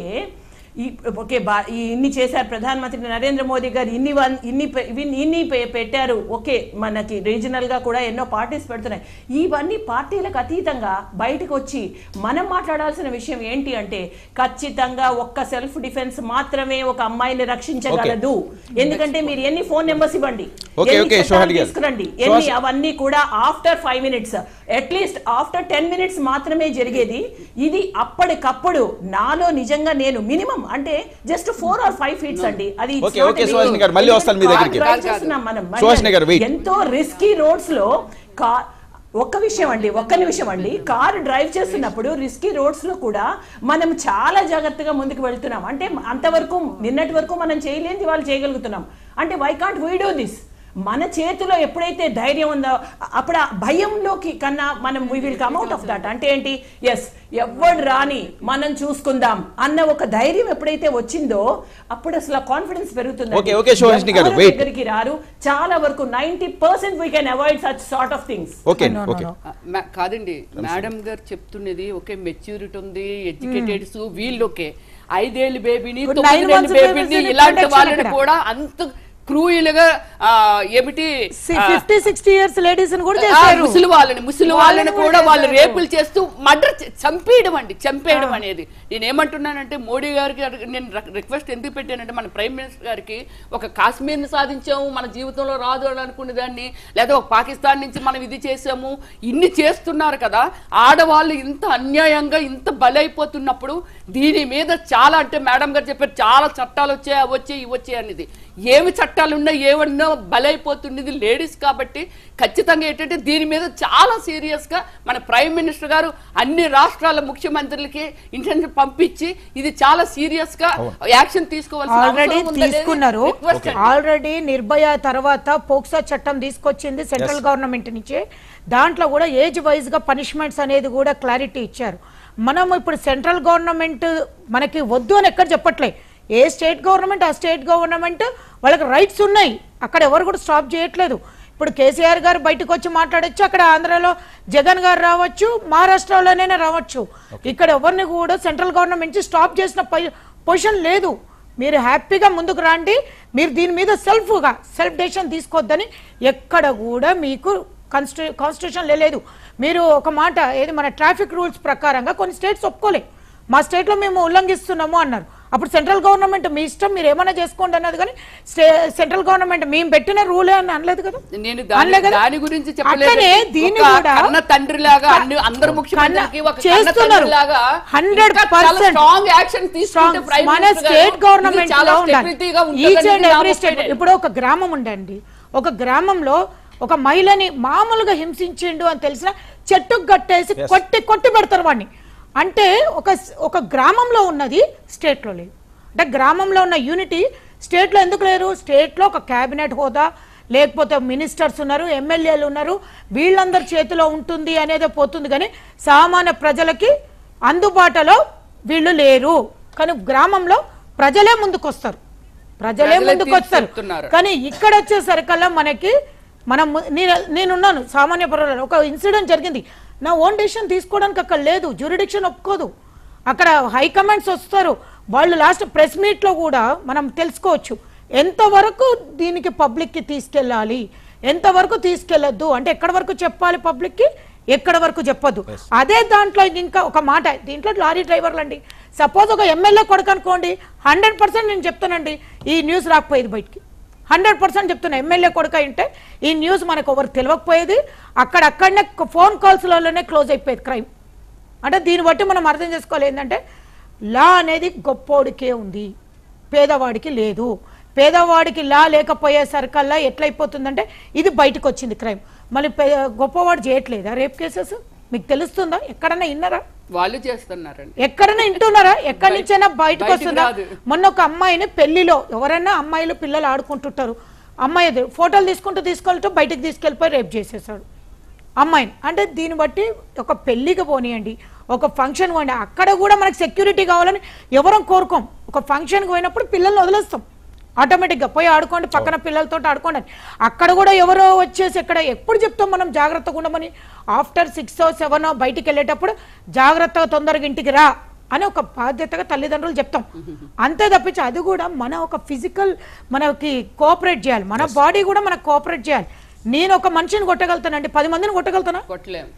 ఈ ఓకే బా ఈ ఇన్ని చేశారు ప్రధానమంత్రి నరేంద్ర మోదీ గారు ఇన్ని వన్ ఇన్ని పె- ఇవి- ఇన్ని పె- పెట్టారు ఓకే మనకి రీజనల్ గా కూడా ఎన్నో పార్టీస్ పెడుతున్నాయి ఇవన్నీ పార్టీలకు అతీతంగా బయటకు వచ్చి మనం మాట్లాడాల్సిన విషయం ఏంటి అంటే ఖచ్చితంగా ఒక్క సెల్ఫ్ డిఫెన్స్ మాత్రమే ఒక అమ్మాయిని రక్షించగలదు ఎందుకంటే మీరు ఎన్ని ఫోన్ నెంబర్స్ ఇవ్వండి Okay, ఎన్ని okay, చట్టాలు సోహన్ గారు. తీసుకురండి సో ఎన్ని అస- అవన్నీ కూడా after five minutes at least after ten minutes మాత్రమే జరిగేది ఇది అప్పటికప్పుడు నాలో నిజంగా నేను మినిమం అంటే just four or five feets అండి అది it's Okay, not okay, a big Suhasini deal. గారు, మళ్ళీ వస్తాను మీ ఎందుకంటే దగ్గరికి. car drive చేస్తున్నాం మనం సుహాసిని గారు, wait. ఎంతో రిస్కీ రోడ్స్ లో కా- ఒక్క విషయం అండి ఒక్క నిమిషం అండి కార్ డ్రైవ్ చేస్తున్నప్పుడు రిస్కీ రోడ్స్ లో కూడా మనం చాలా జాగ్రత్తగా ముందుకు వెళ్తున్నాం అంటే అంతవరకు నిన్నటి వరకు మనం చేయలేనిది వాళ్ళు చేయగలుగుతున్నాం అంటే why can't we do this మన చేతిలో ఎప్పుడైతే ధైర్యం ఉందో అప్పుడు ఆ భయంలోకి కన్నా మనం we will come out of that అంటే ఏంటి ఎస్ ఎవ్వడు రాని మనం చూసుకుందాం అన్న ఒక ధైర్యం ఎప్పుడైతే వచ్చిందో అప్పుడు అసలు కాన్ఫిడెన్స్ పెరుగుతుంది Okay, okay, శోభాషిణి గారు, wait. దగ్గరికి రారు చాలా వరకు ninety percent we can avoid such sort of things okay No, no, okay no. ఆ, మా- కాదండి మేడం గారు చెప్తున్నది ఓకే మెచ్యూరిటీ ఉంది ఎడ్యుకేటెడ్స్ వీళ్ళు ఓకే ఐదేళ్ళు బేబీని ఇప్పుడు తొమ్మిది nine months బేబీని babies ని ఇలాంటి protection వాళ్ళని అక్కడ. కూడా అంత క్రూయల్గా ఆ, ఏమిటి ఆ, ఫిఫ్టీ సిక్స్టీ ఇయర్స్ లేడీస్ కూడా ఆ, చేశారు ముసలి వాళ్ళని ముసలి వాళ్ళని వాళ్ళని కూడా కూడా వాళ్ళు చేశారు. రేపులు చేస్తూ మర్డర్ చంపేయడం అండి చంపేయడం అనేది నేను ఏమంటున్నానంటే మోడీ గారికి అడిగి- నేను రిక్వెస్ట్ ఎందుకు పెట్టానంటే మన ప్రైమ్ మినిస్టర్ గారికి ఒక కాశ్మీర్ని సాధించాము మన జీవితంలో రాదు అని అనుకునే దాన్ని లేదా ఒక పాకిస్తాన్ నుంచి మనం ఇది చేసాము ఇన్ని చేస్తున్నారు కదా ఆడవాళ్ళు ఇంత అన్యాయంగా ఇంత బలైపోతున్నప్పుడు దీని మీద చాలా అంటే మేడం గారు చెప్పారు చాలా చట్టాలు వచ్చాయి అవి వచ్చాయి ఇవి వచ్చాయి అనేది ఏమి చట్టాలు ఉన్నాయి ఏమన్నా బలైపోతున్నది లేడీస్ కాబట్టి ఖచ్చితంగా ఏంటంటే దీని మీద చాలా సీరియస్ గా మన ప్రైమ్ మినిస్టర్ గారు అన్ని రాష్ట్రాల ముఖ్యమంత్రులకి ఇంటెన్షన్ పంపించి ఇది చాలా సీరియస్ గా యాక్షన్ తీసుకోవాల్సిన ఆల్రెడీ అవసరం ఉందనేది తీసుకున్నారు request అండి. ఆల్రెడీ నిర్భయ తర్వాత పోక్సో చట్టం తీసుకొచ్చింది సెంట్రల్ గవర్నమెంట్ నుంచి దాంట్లో కూడా ఏజ్ వైజ్ గా పనిష్మెంట్స్ అనేది కూడా క్లారిటీ ఇచ్చారు మనం ఇప్పుడు సెంట్రల్ గవర్నమెంట్ మనకి వద్దు అని ఎక్కడ చెప్పట్లే ఏ స్టేట్ గవర్నమెంట్ ఆ స్టేట్ గవర్నమెంట్ వాళ్ళకి రైట్స్ ఉన్నాయి అక్కడ ఎవరు కూడా స్టాప్ చేయట్లేదు ఇప్పుడు కేసీఆర్ గారు బయటకు వచ్చి మాట్లాడొచ్చు అక్కడ ఆంధ్రాలో జగన్ గారు రావచ్చు మహారాష్ట్రలోనే రావచ్చు ఇక్కడ ఎవరిని కూడా సెంట్రల్ గవర్నమెంట్ నుంచి స్టాప్ చేసిన పొజిషన్ లేదు మీరు హ్యాపీగా ముందుకు రండి మీరు దీని మీద సెల్ఫ్గా సెల్ఫ్ డెసిషన్ తీసుకోవద్దని ఎక్కడ కూడా మీకు కాన్స్టి కాన్స్టిట్యూషన్ లేదు మీరు ఒక మాట ఏది మన ట్రాఫిక్ రూల్స్ ప్రకారంగా కొన్ని స్టేట్స్ ఒప్పుకోలే మా స్టేట్లో మేము ఉల్లంఘిస్తున్నాము అన్నారు అప్పుడు సెంట్రల్ గవర్నమెంట్ మీ ఇష్టం మీరు ఏమైనా చేసుకోండి అన్నది కానీ స్టే సెంట్రల్ గవర్నమెంట్ మేము పెట్టిన రూలే అని అనలేదు కదా నేను దాని అనలే కదా? దాని గురించి అట్లనే దీన్ని ఒక కూడా కన్న తండ్రి లాగా అన్ని అందరు ముఖ్యమంత్రికి ఒక కన్న చేస్తున్నారు. తండ్రి లాగా 100% స్ట్రాంగ్ యాక్షన్ తీసుకుంటే Strong- ప్రైమ్ మన మినిస్టర్ గారు స్టేట్ గవర్నమెంట్ ఇది చాలా లో ఉండాలి stability గా ఈచ్ ఉంటుందనేది అండ్ నా ఎవ్రీ స్టేట్ opinion. ఇప్పుడు ఒక గ్రామం ఉండండి ఒక గ్రామంలో ఒక మహిళని మామూలుగా హింసించిండు అని తెలిసిన చెట్టుకు కట్టేసి కొట్టి కొట్టి పెడతారు వాడిని అంటే ఒక ఒక గ్రామంలో ఉన్నది స్టేట్లో లేదు అంటే గ్రామంలో ఉన్న యూనిటీ స్టేట్లో ఎందుకు లేరు స్టేట్లో ఒక క్యాబినెట్ హోదా లేకపోతే మినిస్టర్స్ ఉన్నారు ఎమ్మెల్యేలు ఉన్నారు వీళ్ళందరి చేతిలో ఉంటుంది అనేది పోతుంది కానీ సామాన్య ప్రజలకి అందుబాటులో వీళ్ళు లేరు కానీ గ్రామంలో ప్రజలే ముందుకొస్తారు ప్రజలే ప్రజలే ముందుకొస్తారు తీర్చిదిద్దుతున్నారు. కానీ ఇక్కడ వచ్చేసరికల్లా మనకి మనం ము- నేను నేనున్నాను సామాన్య పౌరులను ఒక ఇన్సిడెంట్ జరిగింది నా ఓన్ డెసిషన్ తీసుకోవడానికి అక్కడ లేదు జ్యూరిడిక్షన్ ఒప్పుకోదు అక్కడ హైకమాండ్స్ వస్తారు వాళ్ళు లాస్ట్ ప్రెస్ మీట్లో కూడా మనం తెలుసుకోవచ్చు ఎంతవరకు దీనికి పబ్లిక్కి తీసుకెళ్ళాలి ఎంతవరకు తీసుకెళ్ళొద్దు అంటే ఎక్కడి వరకు చెప్పాలి పబ్లిక్కి ఎక్కడ వరకు చెప్పొద్దు అదే దాంట్లో ఇంకా ఒక మాట దీంట్లో లారీ డ్రైవర్లు అండి సపోజ్ ఒక ఎమ్మెల్యే కొడుకు అనుకోండి హండ్రెడ్ పర్సెంట్ నేను చెప్తానండి ఈ న్యూస్ రాకపోయేది బయటికి హండ్రెడ్ పర్సెంట్ చెప్తున్నా ఎమ్మెల్యే కొడుకు అంటే ఈ న్యూస్ మనకు ఎవరు తెలియకపోయేది అక్కడక్కడనే ఫోన్ కాల్స్లలోనే క్లోజ్ అయిపోయేది క్రైమ్ అంటే దీన్ని బట్టి మనం అర్థం చేసుకోవాలి ఏంటంటే లా అనేది గొప్పోడికే ఉంది పేదవాడికి లేదు పేదవాడికి లా లేకపోయేసరికల్లా ఎట్లయిపోతుందంటే ఇది బయటకు వచ్చింది క్రైమ్ మళ్ళీ పే- గొప్పవాడు చేయట్లేదా రేప్ కేసెస్ మీకు తెలుస్తుందా ఎక్కడన్నా విన్నారా వాళ్ళు చేస్తున్నారండి ఎక్కడైనా వింటున్నారా ఎక్కడి నుంచైనా బయటకు బయటికి వస్తుందా రాదు. మొన్న ఒక అమ్మాయిని పెళ్లిలో ఎవరైనా అమ్మాయిలు పిల్లలు ఆడుకుంటుంటారు అమ్మాయి ఎదురు ఫోటోలు తీసుకుంటూ తీసుకెళ్తూ బయటకు తీసుకెళ్ళిపోయి రేప్ చేసేసాడు అమ్మాయిని అంటే దీన్ని బట్టి ఒక పెళ్లికి పోనీయండి ఒక ఫంక్షన్ పోండి అక్కడ కూడా మనకు సెక్యూరిటీ కావాలని ఎవరం కోరుకోం ఒక ఫంక్షన్కి పోయినప్పుడు పిల్లల్ని వదిలేస్తాం ఆటోమేటిక్గా పోయి ఆడుకోండి పక్కన పిల్లలతో ఆడుకోండి అని. అక్కడ కూడా ఎవరో వచ్చేసి ఇక్కడ ఎప్పుడు చెప్తాం మనం జాగ్రత్తగా ఉండమని ఆఫ్టర్ సిక్స్ సెవెన్ బయటికి వెళ్ళేటప్పుడు జాగ్రత్తగా తొందరగా ఇంటికి రా అని ఒక బాధ్యతగా తల్లిదండ్రులు చెప్తాం అంతే తప్పించి అది కూడా మన ఒక ఫిజికల్ మనకి కోఆపరేట్ చేయాలి మన బాడీ కూడా మనకు కోఆపరేట్ చేయాలి నేను ఒక మనిషిని కొట్టగలుగుతానండి పది మందిని కొట్టగలుగుతానా కొట్టలేము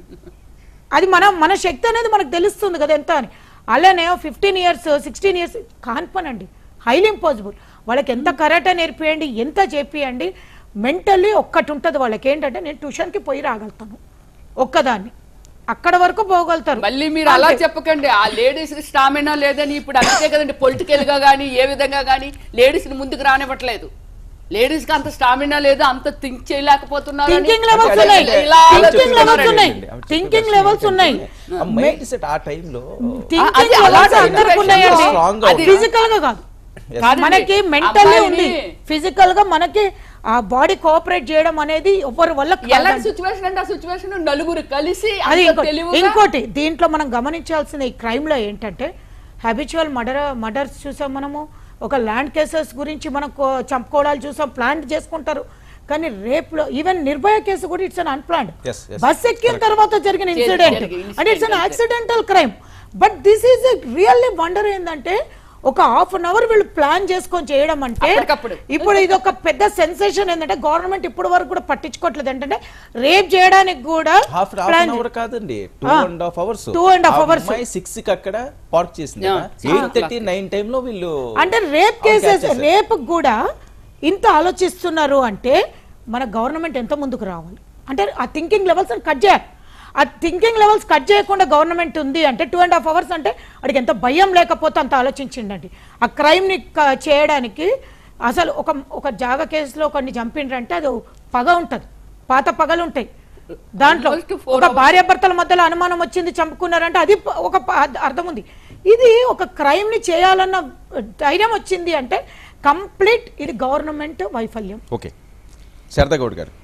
అది మన మన శక్తి అనేది మనకు తెలుస్తుంది కదా ఎంత అని అలానే ఫిఫ్టీన్ ఇయర్స్ సిక్స్టీన్ ఇయర్స్ కాన్పనండి హైలీ ఇంపాసిబుల్ వాళ్ళకి ఎంత కరాటే నేర్పియండి ఎంత చేపియండి మెంటల్లీ ఒక్కటి ఉంటుంది వాళ్ళకి ఏంటంటే నేను ట్యూషన్కి పోయి రాగలుగుతాను ఒక్కదాన్ని అక్కడ వరకు పోగలుగుతారు మళ్ళీ మీరు అలా చెప్పకండి ఆ లేడీస్ స్టామినా లేదని ఇప్పుడు అంతే కదండి పొలిటికల్ గా కానీ ఏ విధంగా కానీ లేడీస్ ని ముందుకు రానివ్వట్లేదు లేడీస్ కి అంత స్టామినా లేదు అంత థింక్ చేయలేకపోతున్నారు అని థింకింగ్ లెవెల్స్ అదే, ఉన్నాయి అదే, ఇలా థింకింగ్ లెవెల్స్ ఆలోచిస్తున్నారండి. ఉన్నాయి ఆవిడ థింకింగ్ చెప్పే లెవెల్స్ ప్రశ్న ఉన్నాయి ఏంటంటే, ఆ మైండ్ సెట్ ఆ టైంలో థింకింగ్ అది లెవెల్స్ అలాంటి అందరికి innovation ఉన్నాయండి strong గా అది ఉంది. ఫిజికల్ గా కాదు కాదండి. మనకి మెంటల్లీ ఉంది అబ్బాయిని- ఫిజికల్ గా మనకి ఆ బాడీ కోఆపరేట్ చేయడం అనేది ఎవరి వల్ల ఎలాంటి కాదండి. సిచ్యువేషన్ అంటే ఆ సిచ్యువేషన్ నలుగురు కలిసి అది అంత ఇంకోటి తెలివిగా ఇంకోటి దీంట్లో మనం గమనించాల్సిన ఈ crime లో ఏంటంటే హ్యాబిచువల్ మర్డర్ మర్డర్స్ చూసాం మనము ఒక ల్యాండ్ కేసెస్ గురించి మనం కో- చంపుకోవడాలు చూసాం ప్లాన్ చేసుకుంటారు కానీ రేపులో ఈవెన్ నిర్భయ కేసు కూడా it's un unplanned Yes, yes. Bus ఎక్కిన తర్వాత జరిగిన ఇన్సిడెంట్ జరిగిన అంటే it's un incident. Accidental crime but this is really wonder ఏంటంటే ఒక హాఫ్ అన్ అవర్ వీళ్ళు ప్లాన్ చేసుకొని చేయడం అంటే అప్పటికప్పుడు. ఇప్పుడు ఇది ఒక పెద్ద సెన్సేషన్ ఏంటంటే గవర్నమెంట్ ఇప్పటి వరకు కూడా పట్టించుకోవట్లేదు ఏంటంటే రేప్ చేయడానికి కూడా half half plan an hour కాదండి టూ ఆ. And half hours Two and half hours. Six కి అక్కడ పార్క్ చేసింది Yeah, six eight o'clock. Thirty nine time లో వీళ్ళు అంటే రేప్ అవును, కేసెస్ catch చేశారు. రేప్ కూడా ఇంత ఆలోచిస్తున్నారు అంటే మన గవర్నమెంట్ ఎంత ముందుకు రావాలి అంటే ఆ థింకింగ్ లెవెల్స్ కట్ చేయాలి ఆ థింకింగ్ లెవెల్స్ కట్ చేయకుండా గవర్నమెంట్ ఉంది అంటే టూ అండ్ హాఫ్ అవర్స్ అంటే వాడికి ఎంత భయం లేకపోతే అంత ఆలోచించిండండి ఆ క్రైమ్ని చేయడానికి అసలు ఒక ఒక జాగ కేసులో కొన్ని చంపిండ్రంటే అది పగ ఉంటుంది పాత పగలు ఉంటాయి దాంట్లో Almost four ఒక భార్యాభర్తల మధ్యలో అనుమానం వచ్చింది చంపుకున్నారంటే అది ప- ఒక ప- అర్థ- అర్థం ఉంది ఇది ఒక crime ని చేయాలన్న ధైర్యం వచ్చింది అంటే కంప్లీట్ ఇది గవర్నమెంట్ వైఫల్యం ఓకే శారదా గౌడ్ గారు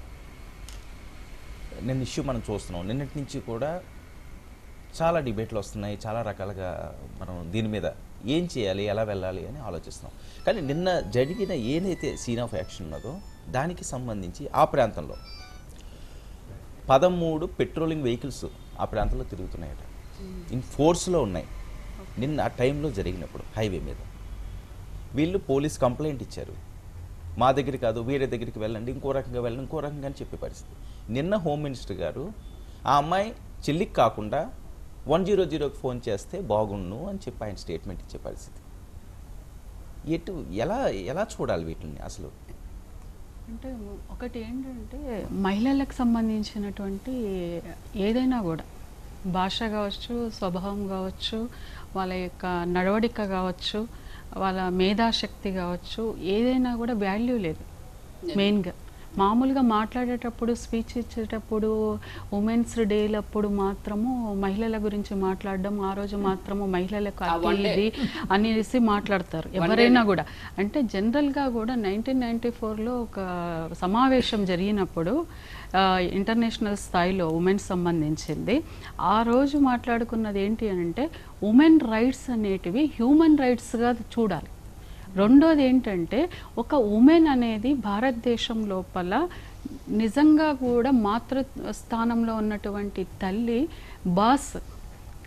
నిన్న ఇష్యూ మనం చూస్తున్నాం నిన్నటి నుంచి కూడా చాలా డిబేట్లు వస్తున్నాయి చాలా రకాలుగా మనం దీని మీద ఏం చేయాలి ఎలా వెళ్ళాలి అని ఆలోచిస్తున్నాం కానీ నిన్న జరిగిన ఏదైతే సీన్ ఆఫ్ యాక్షన్ ఉన్నదో దానికి సంబంధించి ఆ ప్రాంతంలో పదమూడు పెట్రోలింగ్ వెహికల్స్ ఆ ప్రాంతంలో తిరుగుతున్నాయట ఇన్ ఫోర్స్లో ఉన్నాయి నిన్న ఆ టైంలో జరిగినప్పుడు హైవే మీద వీళ్ళు పోలీస్ కంప్లైంట్ ఇచ్చారు మా దగ్గర కాదు వేరే దగ్గరికి వెళ్ళండి ఇంకో రకంగా వెళ్ళండి ఇంకో రకంగా అని చెప్పే పరిస్థితి నిన్న హోమ్ మినిస్టర్ గారు ఆ అమ్మాయి చెల్లికి కాకుండా వన్ జీరో జీరోకి ఫోన్ చేస్తే బాగుండు అని చెప్పి ఆయన స్టేట్మెంట్ ఇచ్చే పరిస్థితి ఎటు ఎలా ఎలా చూడాలి వీటిని అసలు అంటే ఒకటి ఏంటంటే మహిళలకు సంబంధించినటువంటి ఏదైనా కూడా భాష కావచ్చు స్వభావం కావచ్చు వాళ్ళ యొక్క నడవడిక కావచ్చు వాళ్ళ మేధాశక్తి కావచ్చు ఏదైనా కూడా వాల్యూ లేదు మెయిన్గా మామూలుగా మాట్లాడేటప్పుడు స్పీచ్ ఇచ్చేటప్పుడు ఉమెన్స్ డేలప్పుడు మాత్రము మహిళల గురించి మాట్లాడడం ఆ రోజు మాత్రము మహిళలకు ఆ అది one day. ఇది అనేసి మాట్లాడతారు ఎవరైనా కూడా అంటే జనరల్గా కూడా నైన్టీన్ నైన్టీ ఫోర్లో ఒక సమావేశం జరిగినప్పుడు ఆ, ఇంటర్నేషనల్ స్థాయిలో ఉమెన్ సంబంధించింది ఆ రోజు మాట్లాడుకున్నది ఏంటి అని అంటే ఉమెన్ రైట్స్ అనేటివి హ్యూమన్ రైట్స్గా చూడాలి రెండోది ఏంటంటే ఒక ఉమెన్ అనేది భారతదేశం లోపల నిజంగా కూడా మాతృ స్థానంలో ఉన్నటువంటి తల్లి బాస్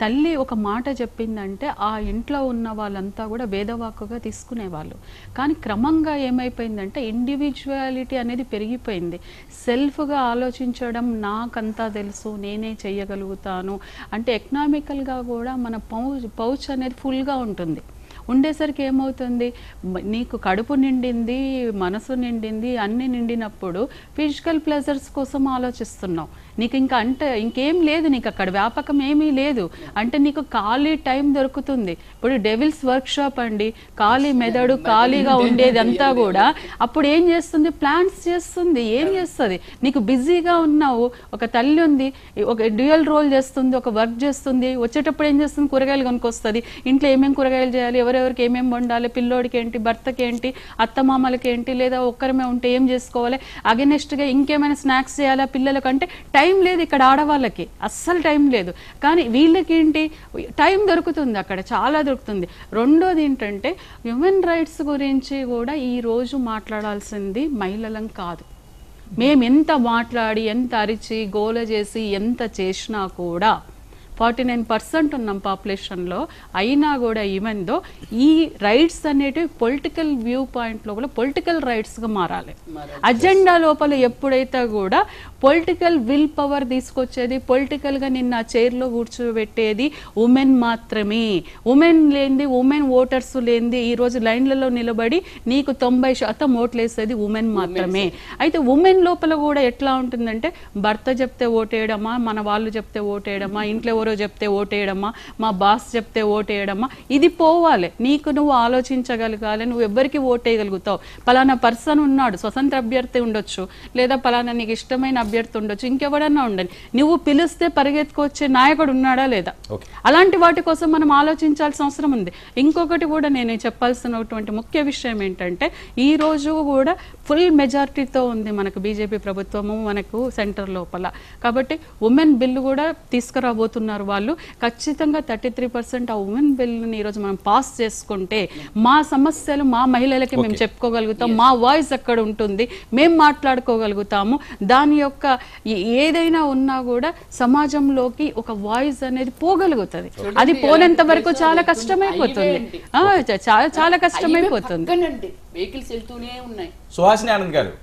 తల్లి ఒక మాట చెప్పిందంటే ఆ ఇంట్లో ఉన్న వాళ్ళంతా కూడా వేదవాక్కుగా తీసుకునేవాళ్ళు కానీ క్రమంగా ఏమైపోయిందంటే ఇండివిజువాలిటీ అనేది పెరిగిపోయింది సెల్ఫ్గా ఆలోచించడం నాకంతా తెలుసు నేనే చెయ్యగలుగుతాను అంటే ఎకనామికల్గా కూడా మన పౌచ్ పౌచ్ అనేది ఫుల్గా ఉంటుంది ఉండేసరికి ఏమవుతుంది మ- నీకు కడుపు నిండింది మనసు నిండింది అన్ని నిండినప్పుడు ఫిజికల్ ప్లెజర్స్ కోసం ఆలోచిస్తున్నావు నీకు ఇంకా అంటే ఇంకేం లేదు నీకు అక్కడ వ్యాపకం ఏమీ లేదు అంటే నీకు ఖాళీ టైం దొరుకుతుంది ఇప్పుడు డెవిల్స్ వర్క్ షాప్ అండి ఖాళీ మెదడు ఖాళీగా ఉండేదంతా కూడా అప్పుడు ఏం చేస్తుంది ప్లాన్స్ చేస్తుంది ఏం చేస్తుంది నీకు బిజీగా ఉన్నావు ఒక తల్లి ఉంది ఒక డ్యూయల్ రోల్ చేస్తుంది ఒక వర్క్ చేస్తుంది వచ్చేటప్పుడు ఏం చేస్తుంది కూరగాయలు కొనుక్కొస్తుంది ఇంట్లో ఏమేమి కూరగాయలు చేయాలి ఎవరెవరికి ఏమేమి వండాలి పిల్లోడికి ఏంటి భర్తకి ఏంటి అత్తమామలకి ఏంటి లేదా ఒక్కరమే ఉంటే ఏం చేసుకోవాలి అగెనెస్ట్గా ఇంకేమైనా స్నాక్స్ చేయాలా పిల్లలకు అంటే టైం లేదు ఇక్కడ ఆడవాళ్ళకి అస్సలు టైం లేదు కానీ వీళ్ళకి ఏంటి టైం దొరుకుతుంది అక్కడ చాలా దొరుకుతుంది రెండోది ఏంటంటే హ్యూమన్ రైట్స్ గురించి కూడా ఈ రోజు మాట్లాడాల్సింది మహిళలం కాదు మేము ఎంత మాట్లాడి ఎంత అరిచి గోల చేసి ఎంత చేసినా కూడా ఫార్టీ నైన్ పర్సెంట్ ఉన్నాం పాపులేషన్లో అయినా కూడా ఈవెన్ దో ఈ రైట్స్ అనేటివి పొలిటికల్ వ్యూ పాయింట్లో కూడా పొలిటికల్ రైట్స్గా మారాలి అజెండా లోపల ఎప్పుడైతే కూడా పొలిటికల్ విల్ పవర్ తీసుకొచ్చేది పొలిటికల్గా నిన్న చైర్లో కూర్చోబెట్టేది ఉమెన్ మాత్రమే ఉమెన్ లేనిది ఉమెన్ ఓటర్స్ లేనిది ఈ రోజు లైన్లలో నిలబడి నీకు తొంభై శాతం ఓట్లేసేది ఉమెన్ మాత్రమే అయితే ఉమెన్ లోపల కూడా ఎట్లా ఉంటుందంటే భర్త చెప్తే ఓటేయడమా మన వాళ్ళు చెప్తే ఓటేయడమా ఇంట్లో ఎవరో చెప్తే ఓటేయడమా మా బాస్ చెప్తే ఓటేయడమా ఇది పోవాలి నీకు నువ్వు ఆలోచించగలగాలి నువ్వు ఎవ్వరికి ఓటేయగలుగుతావు పలానా పర్సన్ ఉన్నాడు స్వతంత్ర అభ్యర్థి ఉండొచ్చు లేదా పలానా నీకు ఇష్టమైన అభ్యర్థి ఉండొచ్చు ఇంకెవడన్నా ఉండని నువ్వు పిలిస్తే పరిగెత్తుకొచ్చే నాయకుడు ఉన్నాడా లేదా Okay. అలాంటి వాటి కోసం మనం ఆలోచించాల్సిన అవసరం ఉంది ఇంకొకటి కూడా నేను చెప్పాల్సినటువంటి ముఖ్య విషయం ఏంటంటే ఈ రోజు కూడా ఫుల్ మెజారిటీతో ఉంది మనకు బీజేపీ ప్రభుత్వము మనకు సెంటర్ లోపల కాబట్టి ఉమెన్ బిల్లు కూడా తీసుకురాబోతున్నారు వాళ్ళు ఖచ్చితంగా థర్టీ త్రీ పర్సెంట్ ఆ ఉమెన్ బిల్లుని ఈరోజు మనం పాస్ చేసుకుంటే మా సమస్యలు మా మహిళలకి మేము చెప్పుకోగలుగుతాం మా వాయిస్ అక్కడ ఉంటుంది మేము మాట్లాడుకోగలుగుతాము దాని యొక్క ఏ- ఏదైనా ఉన్నా కూడా సమాజంలోకి ఒక వాయిస్ అనేది పోగలుగుతుంది అది పోనంత వరకు చాలా కష్టమైపోతుంది ఆ, చ- చాలా చాలా కష్టమైపోతుంది పక్కనండి వెహికల్స్ వెళ్తూనే ఉన్నాయి సుహాసిని ఆనంద్ గారు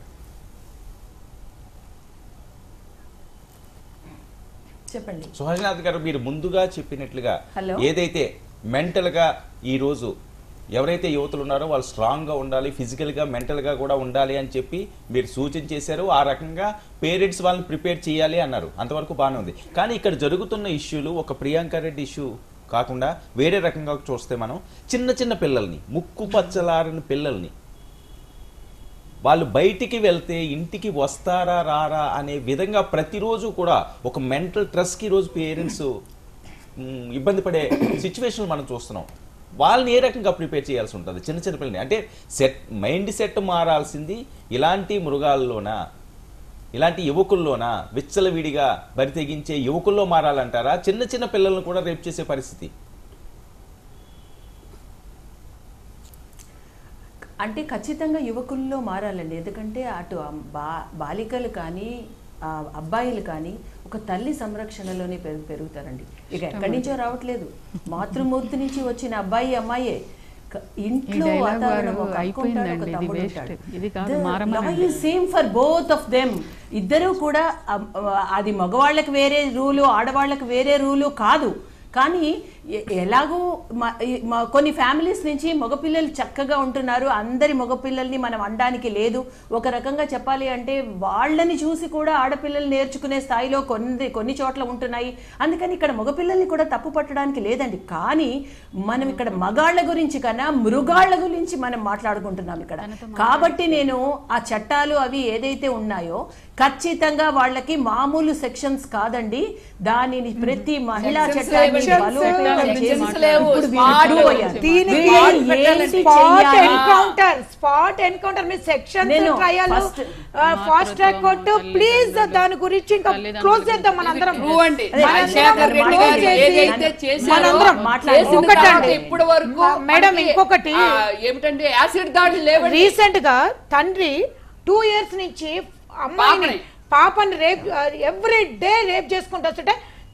చెప్పండి సుహాసిని ఆనంద్ గారు మీరు ముందుగా చెప్పినట్లుగా హలో. ఏదైతే మెంటల్ గా ఈ రోజు ఎవరైతే యువతులు ఉన్నారో వాళ్ళు స్ట్రాంగ్ గా ఉండాలి ఫిజికల్ గా మెంటల్ గా కూడా ఉండాలి అని చెప్పి మీరు సూచన చేశారు ఆ రకంగా పేరెంట్స్ వాళ్ళని ప్రిపేర్ చేయాలి అన్నారు అంతవరకు బాగానే ఉంది కానీ ఇక్కడ జరుగుతున్న ఇష్యూలు ఒక ప్రియాంక రెడ్డి ఇష్యూ కాకుండా వేరే రకంగా చూస్తే మనం చిన్న చిన్న పిల్లల్ని ముక్కు పచ్చలారని పిల్లల్ని వాళ్ళు బయటికి వెళ్తే ఇంటికి వస్తారా రారా అనే విధంగా ప్రతిరోజు కూడా ఒక మెంటల్ స్ట్రెస్కి రోజు పేరెంట్స్ ఇబ్బంది పడే సిచ్యువేషన్ మనం చూస్తున్నాం వాళ్ళని ఏ రకంగా ప్రిపేర్ చేయాల్సి ఉంటుంది చిన్న చిన్న పిల్లల్ని అంటే సెట్ మైండ్ సెట్ మారాల్సింది ఇలాంటి మృగాల్లోనా ఇలాంటి యువకుల్లోనా విచ్చలవిడిగా బరి తెగించే యువకుల్లో మారాలంటారా చిన్న చిన్న పిల్లలను కూడా రేపు చేసే పరిస్థితి అంటే ఖచ్చితంగా యువకుల్లో మారాలండి ఎందుకంటే అటు అమ్- బా బాలికలు కానీ ఆ, అబ్బాయిలు కానీ ఒక తల్లి సంరక్షణలోనే పెరుగు పెరుగుతారండి ఇక ఎక్కడి నుంచో రావట్లేదు మాతృమూర్తి నుంచి వచ్చిన అబ్బాయి అమ్మాయే క- ఇంట్లో dialogue వాతావరణం వారు ఒక అక్క ఉంటాడు, ఒక అయిపోయిందండి, ఇది తమ్ముడు waste. ఉంటాడు. ఇది కాదు, The మారమనండి. law is same for both of them ఇద్దరు కూడా అమ్, అది మగవాళ్ళకి వేరే రూలు ఆడవాళ్ళకి వేరే రూలు కాదు కానీ ఎ- ఎలాగూ మ- ఈ- మ- కొన్ని ఫ్యామిలీస్ నుంచి మగపిల్లలు చక్కగా ఉంటున్నారు అందరి మగపిల్లల్ని మనం అనడానికి లేదు ఒక రకంగా చెప్పాలి అంటే వాళ్ళని చూసి కూడా ఆడపిల్లలు నేర్చుకునే స్థాయిలో కొన్ని కొన్ని చోట్ల ఉంటున్నాయి అందుకని ఇక్కడ మగపిల్లల్ని కూడా తప్పు పట్టడానికి లేదండి కానీ మనం ఇక్కడ మగాళ్ళ గురించి కన్నా మృగాళ్ళ గురించి మనం మాట్లాడుకుంటున్నాం ఇక్కడ కాబట్టి నేను ఆ చట్టాలు అవి ఏదైతే ఉన్నాయో ఖచ్చితంగా వాళ్ళకి మామూలు సెక్షన్స్ కాదండి దానిని ప్రతి మహిళా చట్టాన్ని బలోపేతం చేసి Sections లేవు. ఇప్పుడు వీళ్ళు Smart. prove అయ్యారు. దీనికి వీళ్ళు ఏంటి స్పాట్ చెయ్యాలి? ఎన్కౌంటర్ స్పాట్ ఎన్కౌంటర్ మీ సెక్షన్స్ నేను trial first- fast track court please దాని గురించి ఇంకా క్లోజ్ చేద్దాం మనందరం True అండి. అదే, రాజశేఖర్ రెడ్డి గారు close చేసి ఏదైతే చేశారో మనందరం మాట్లాడి- చేసిన ఒకటండి. తర్వాత ఇప్పటి వరకు మ- మేడం, మనకి, ఇంకొకటి. ఆ, ఏమిటంటే యాసిడ్ దాడులు లేవండి రీసెంట్ గా తండ్రి టూ ఇయర్స్ నుంచి అమ్మాయిని పాపని. పాపని రేప్ ఎవ్రీ డే రేప్ చేసుకుంటూ వస్తుంటే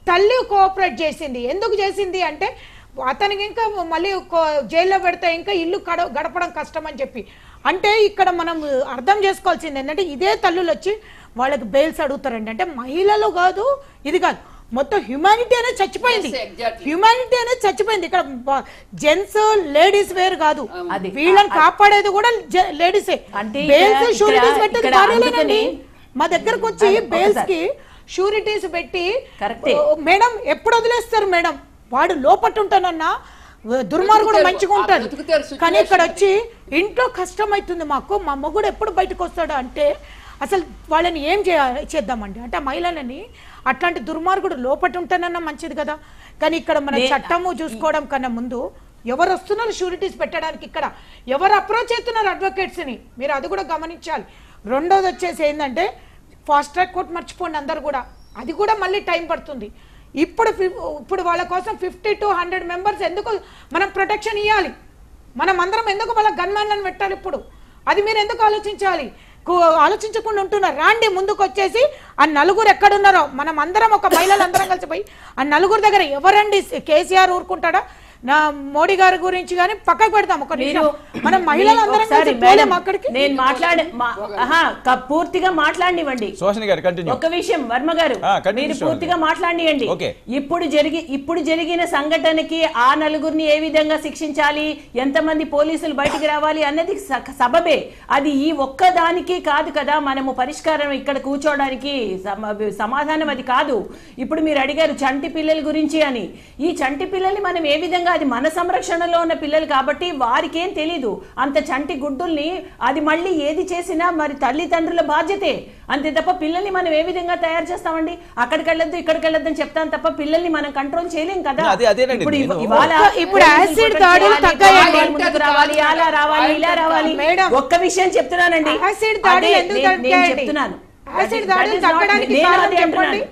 తల్లి కోఆపరేట్ చేసింది ఎందుకు చేసింది అంటే అతనికి ఇంకా మళ్ళీ కో- జైల్లో పెడితే ఇంకా ఇల్లు కడ గడపడం కష్టం అని చెప్పి అంటే ఇక్కడ మనం అర్థం చేసుకోవాల్సింది ఏంటంటే ఇదే తల్లులు వచ్చి వాళ్ళకి బెయిల్స్ అడుగుతారండి అంటే మహిళలు కాదు ఇది కాదు మొత్తం హ్యుమానిటీ అనేది చచ్చిపోయింది Yes, exactly. హ్యుమానిటీ అనేది చచ్చిపోయింది ఇక్కడ జెంట్స్ లేడీస్ వేరు కాదు అది. వీళ్ళని కాపాడేది కూడా లేడీసే అంటే బెయిల్స్ ఇక్కడ- షూరిటీస్ ఇక్కడ- పెట్టేది ఇక్కడ భార్యలేనండి అందుకని- మా దగ్గరకు వచ్చి అది బెయిల్స్ ఒకసారి. కి షూరిటీస్ పెట్టి కరెక్టే. ఓ, మేడం ఎప్పుడు వదిలేస్తారు మేడం వాడు లోపట్టు ఉంటానన్నా దుర్మార్గుడు బ్రతుకుతారు. మంచిగా ఆ ఉంటాడు బ్రతుకుతారు కానీ ఇక్కడ situation వచ్చి ఇంట్లో కష్టం అవుతుంది మాకు మా మొగుడు ఎప్పుడు బయటకు వస్తాడు అంటే అసలు వాళ్ళని ఏం చేయ చేద్దామండి అంటే ఆ మహిళలని అట్లాంటి దుర్మార్గుడు లోపట ఉంటేనన్నా మంచిది కదా కానీ ఇక్కడ మన నే- చట్టము చూసుకోవడం కన్నా ముందు ఎవరు వస్తున్నారు షూరిటీస్ పెట్టడానికి ఇక్కడ ఎవరు అప్రోచ్ అవుతున్నారు అడ్వకేట్స్ ని మీరు అది కూడా గమనించాలి రెండోది వచ్చేసి ఏంటంటే ఫాస్ట్ ట్రాక్ కోర్ట్ మర్చిపోండి అందరు కూడా అది కూడా మళ్ళీ టైం పడుతుంది ఇప్పుడు ఫి- ఇప్పుడు వాళ్ళ కోసం ఫిఫ్టీ టు హండ్రెడ్ మెంబర్స్ ఎందుకు మనం ప్రొటెక్షన్ ఇవ్వాలి మనం అందరం ఎందుకు వాళ్ళ గన్మ్యాన్లను పెట్టాలి ఇప్పుడు అది మీరు ఎందుకు ఆలోచించాలి కు- ఆలోచించకుండా ఉంటున్నారు రాండి ముందుకు వచ్చేసి ఆ నలుగురు ఎక్కడున్నారో మనం అందరం ఒక మహిళలు అందరం కలిసిపోయి ఆ నలుగురు దగ్గర ఎవరండి కేసీఆర్ ఊరుకుంటాడా నా మోడీ గారి గురించి కానీ పక్కకు పెడతాం ఒక మీరు నిమిషం మనం మహిళలు అందరం ఒకసారి కలిసి మేడం పోలేం అక్కడికి నేను మాట్లాడే మా- ఆహా, క- పూర్తిగా మాట్లాడనివ్వండి సుహాసిని గారు కంటిన్యూ ఒక విషయం వర్మ గారు ఆ, continue మీరు చేయండి. పూర్తిగా మాట్లాడియండి Okay. ఇప్పుడు జరిగి ఇప్పుడు జరిగిన సంఘటనకి ఆ నలుగురిని ఏ విధంగా శిక్షించాలి ఎంతమంది పోలీసులు బయటికి రావాలి అన్నది స- సబబే అది ఈ ఒక్క దానికి కాదు కదా మనము పరిష్కారం ఇక్కడ కూర్చోవడానికి సమ- సమాధానం అది కాదు ఇప్పుడు మీరు అడిగారు చంటి పిల్లల గురించి అని ఈ చంటి పిల్లల్ని మనం ఏ విధంగా అది మన సంరక్షణలో ఉన్న పిల్లలు కాబట్టి వారికి ఏం తెలీదు అంత చంటి గుడ్డుల్ని అది మళ్ళీ ఏది చేసినా మరి తల్లిదండ్రుల బాధ్యతే అంతే తప్ప పిల్లల్ని మనం ఏ విధంగా తయారు చేస్తామండి అక్కడికి వెళ్ళొద్దు ఇక్కడికి వెళ్ళొద్దు అని చెప్తాం తప్ప పిల్లల్ని మనం కంట్రోల్ చేయలేం కదా అదే- అదేనండి ఇప్పుడు ఇవ- నేను- ఇవాళ ఇప్పుడు పోలీసులు యాసిడ్ protect దాడులు చేయాలి, తగ్గాయండి. వాళ్ళు ముందుకు రావాలి అలా రావాలి ఇలా రావాలి మేడం. ఒక్క విషయం చెప్తున్నానండి యాసిడ్ దాడులు అదే ఎందుకు నేను- నేను తగ్గాయండి? చెప్తున్నాను యాసిడ్ That దాడులు is not- తగ్గడానికి నేను కారణం అదే చెప్పండి అంటున్నాను.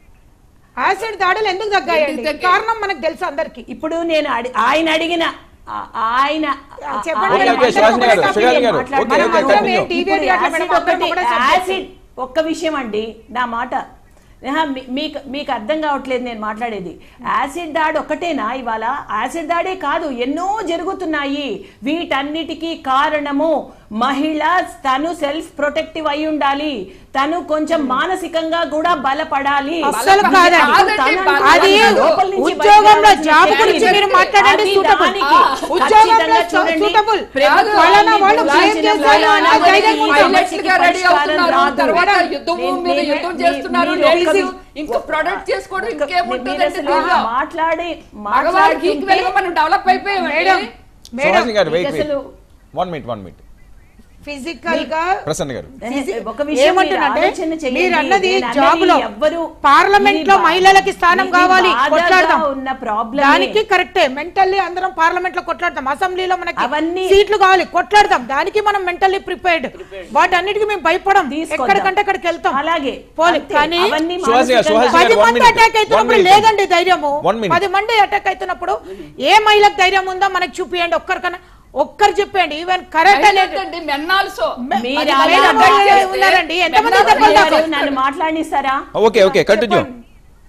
యాసిడ్ దాడులు ఎందుకు తగ్గాయండి ఎందుకు తగ్గాయి? కారణం మనకు తెలుసు అందరికి ఇప్పుడు నేను అడి- ఆయన అడిగిన ఆ- ఆయన చెప్పండి ఓకే, మేడం, ఓకే, అందరం సుహాసిని గారు, ఒకటే సుహాసిని గారు, మాట్లాడండి. ఓకే, మనం ఓకే, అందరం continue. ఏం టీవీ ఇప్పుడు అట్లా మేడం, యాసిడ్ అందరం ఒకటి- ఒకటే subject. యాసిడ్ ఒక్క విషయం అండి నా మాట ఆహా, మీ- మీకు మీకు అర్థం కావట్లేదు నేను మాట్లాడేది యాసిడ్ దాడి ఒకటేనా ఇవాళ యాసిడ్ దాడే కాదు ఎన్నో జరుగుతున్నాయి వీటన్నిటికీ కారణము మహిళ తను సెల్ఫ్ ప్రొటెక్టివ్ అయి ఉండాలి తను కొంచెం మానసికంగా కూడా బలపడాలి అస్సలు బలపడాలి. కాదండి. కాదండి, తన- బలపడాలి. అది లోపల నుంచి ఉద్యోగంలో బయటకు జాబ్ రావాల్సిన గురించి మీరు శక్తి. మాట్లాడండి అది suitable. దానికి ఆ, ఉద్యోగంలో ఖచ్చితంగా చూడండి. suitable. ప్రభుత్వాన్ని వాళ్ళని వాళ్ళు గుర్తించిన blame చేస్తారు, ఫలానా ఆ ధైర్యం ఈ ఉందా? సమస్యకి గా రెడీ పరిష్కారం అవుతున్నారు రాదు. తర్వాత మేడం, యుద్ధం నేను- మీద నేను- యుద్ధం మీ- చేస్తున్నారు మీరు లేఖలు easy- ఇంకా ప్రొడక్ట్ చేసుకోవడం ఒక- మీరు ఇంకేముంటుందంటే అసలు దీనిలో? మాట్లాడి మగవాడికి ఈక్వల్ గా మాట్లాడుతుంటే మనం డెవలప్ అయిపోయామండి మేడం మేడం సుహాసిని గారు వెయిట్ అసలు one minute one minute physical గా ప్రసన్న గారు ఒక విషయం మీరు ఏమంటున్నంటే ఆలోచన చేయండి. మీరు అన్నది నేను జాబ్ లో అన్నది ఎవ్వరు పార్లమెంట్ లో ఇది బా- మహిళలకి స్థానం ఇది కావాలి బాధగా కొట్లాడదాం ఉన్న ప్రాబ్లమే. దానికి కరెక్టే మెంటల్లీ అందరం పార్లమెంట్ లో కొట్లాడదాం అసెంబ్లీలో మనకి అవన్నీ- సీట్లు కావాలి కొట్లాడదాం దానికి మనం మెంటల్లీ ప్రిపేర్డ్ వాటన్నిటికీ మేము భయపడం తీసుకొద్దాం. ఎక్కడికంటే అక్కడికి వెళ్తాం అలాగే పోలే అంతే. కానీ అవన్నీ సుహాసిని గారు, మానసికంగా- సుహాసిని పది one మంది minute. అటాక్ One అవుతున్నప్పుడు minute. లేదండి ధైర్యము One minute. పది మంది అటాక్ అవుతున్నప్పుడు ఏ మహిళకు ధైర్యం ఉందో మనకు చూపియండి ఒక్కరికన్నా ఒక్కరు చెప్పండి ఈవెన్ కరెక్ట్ అనేది ఏంటంటే men also. మీరు పది అలా మంది అటాక్ attack చేస్తే ఉన్నారండి. ఎంతమంది men దెబ్బలు also తాకారు? మీరు నన్ను మాట్లాడిస్తారా ఓకే ఓకే కంటిన్యూ చెప్పండి.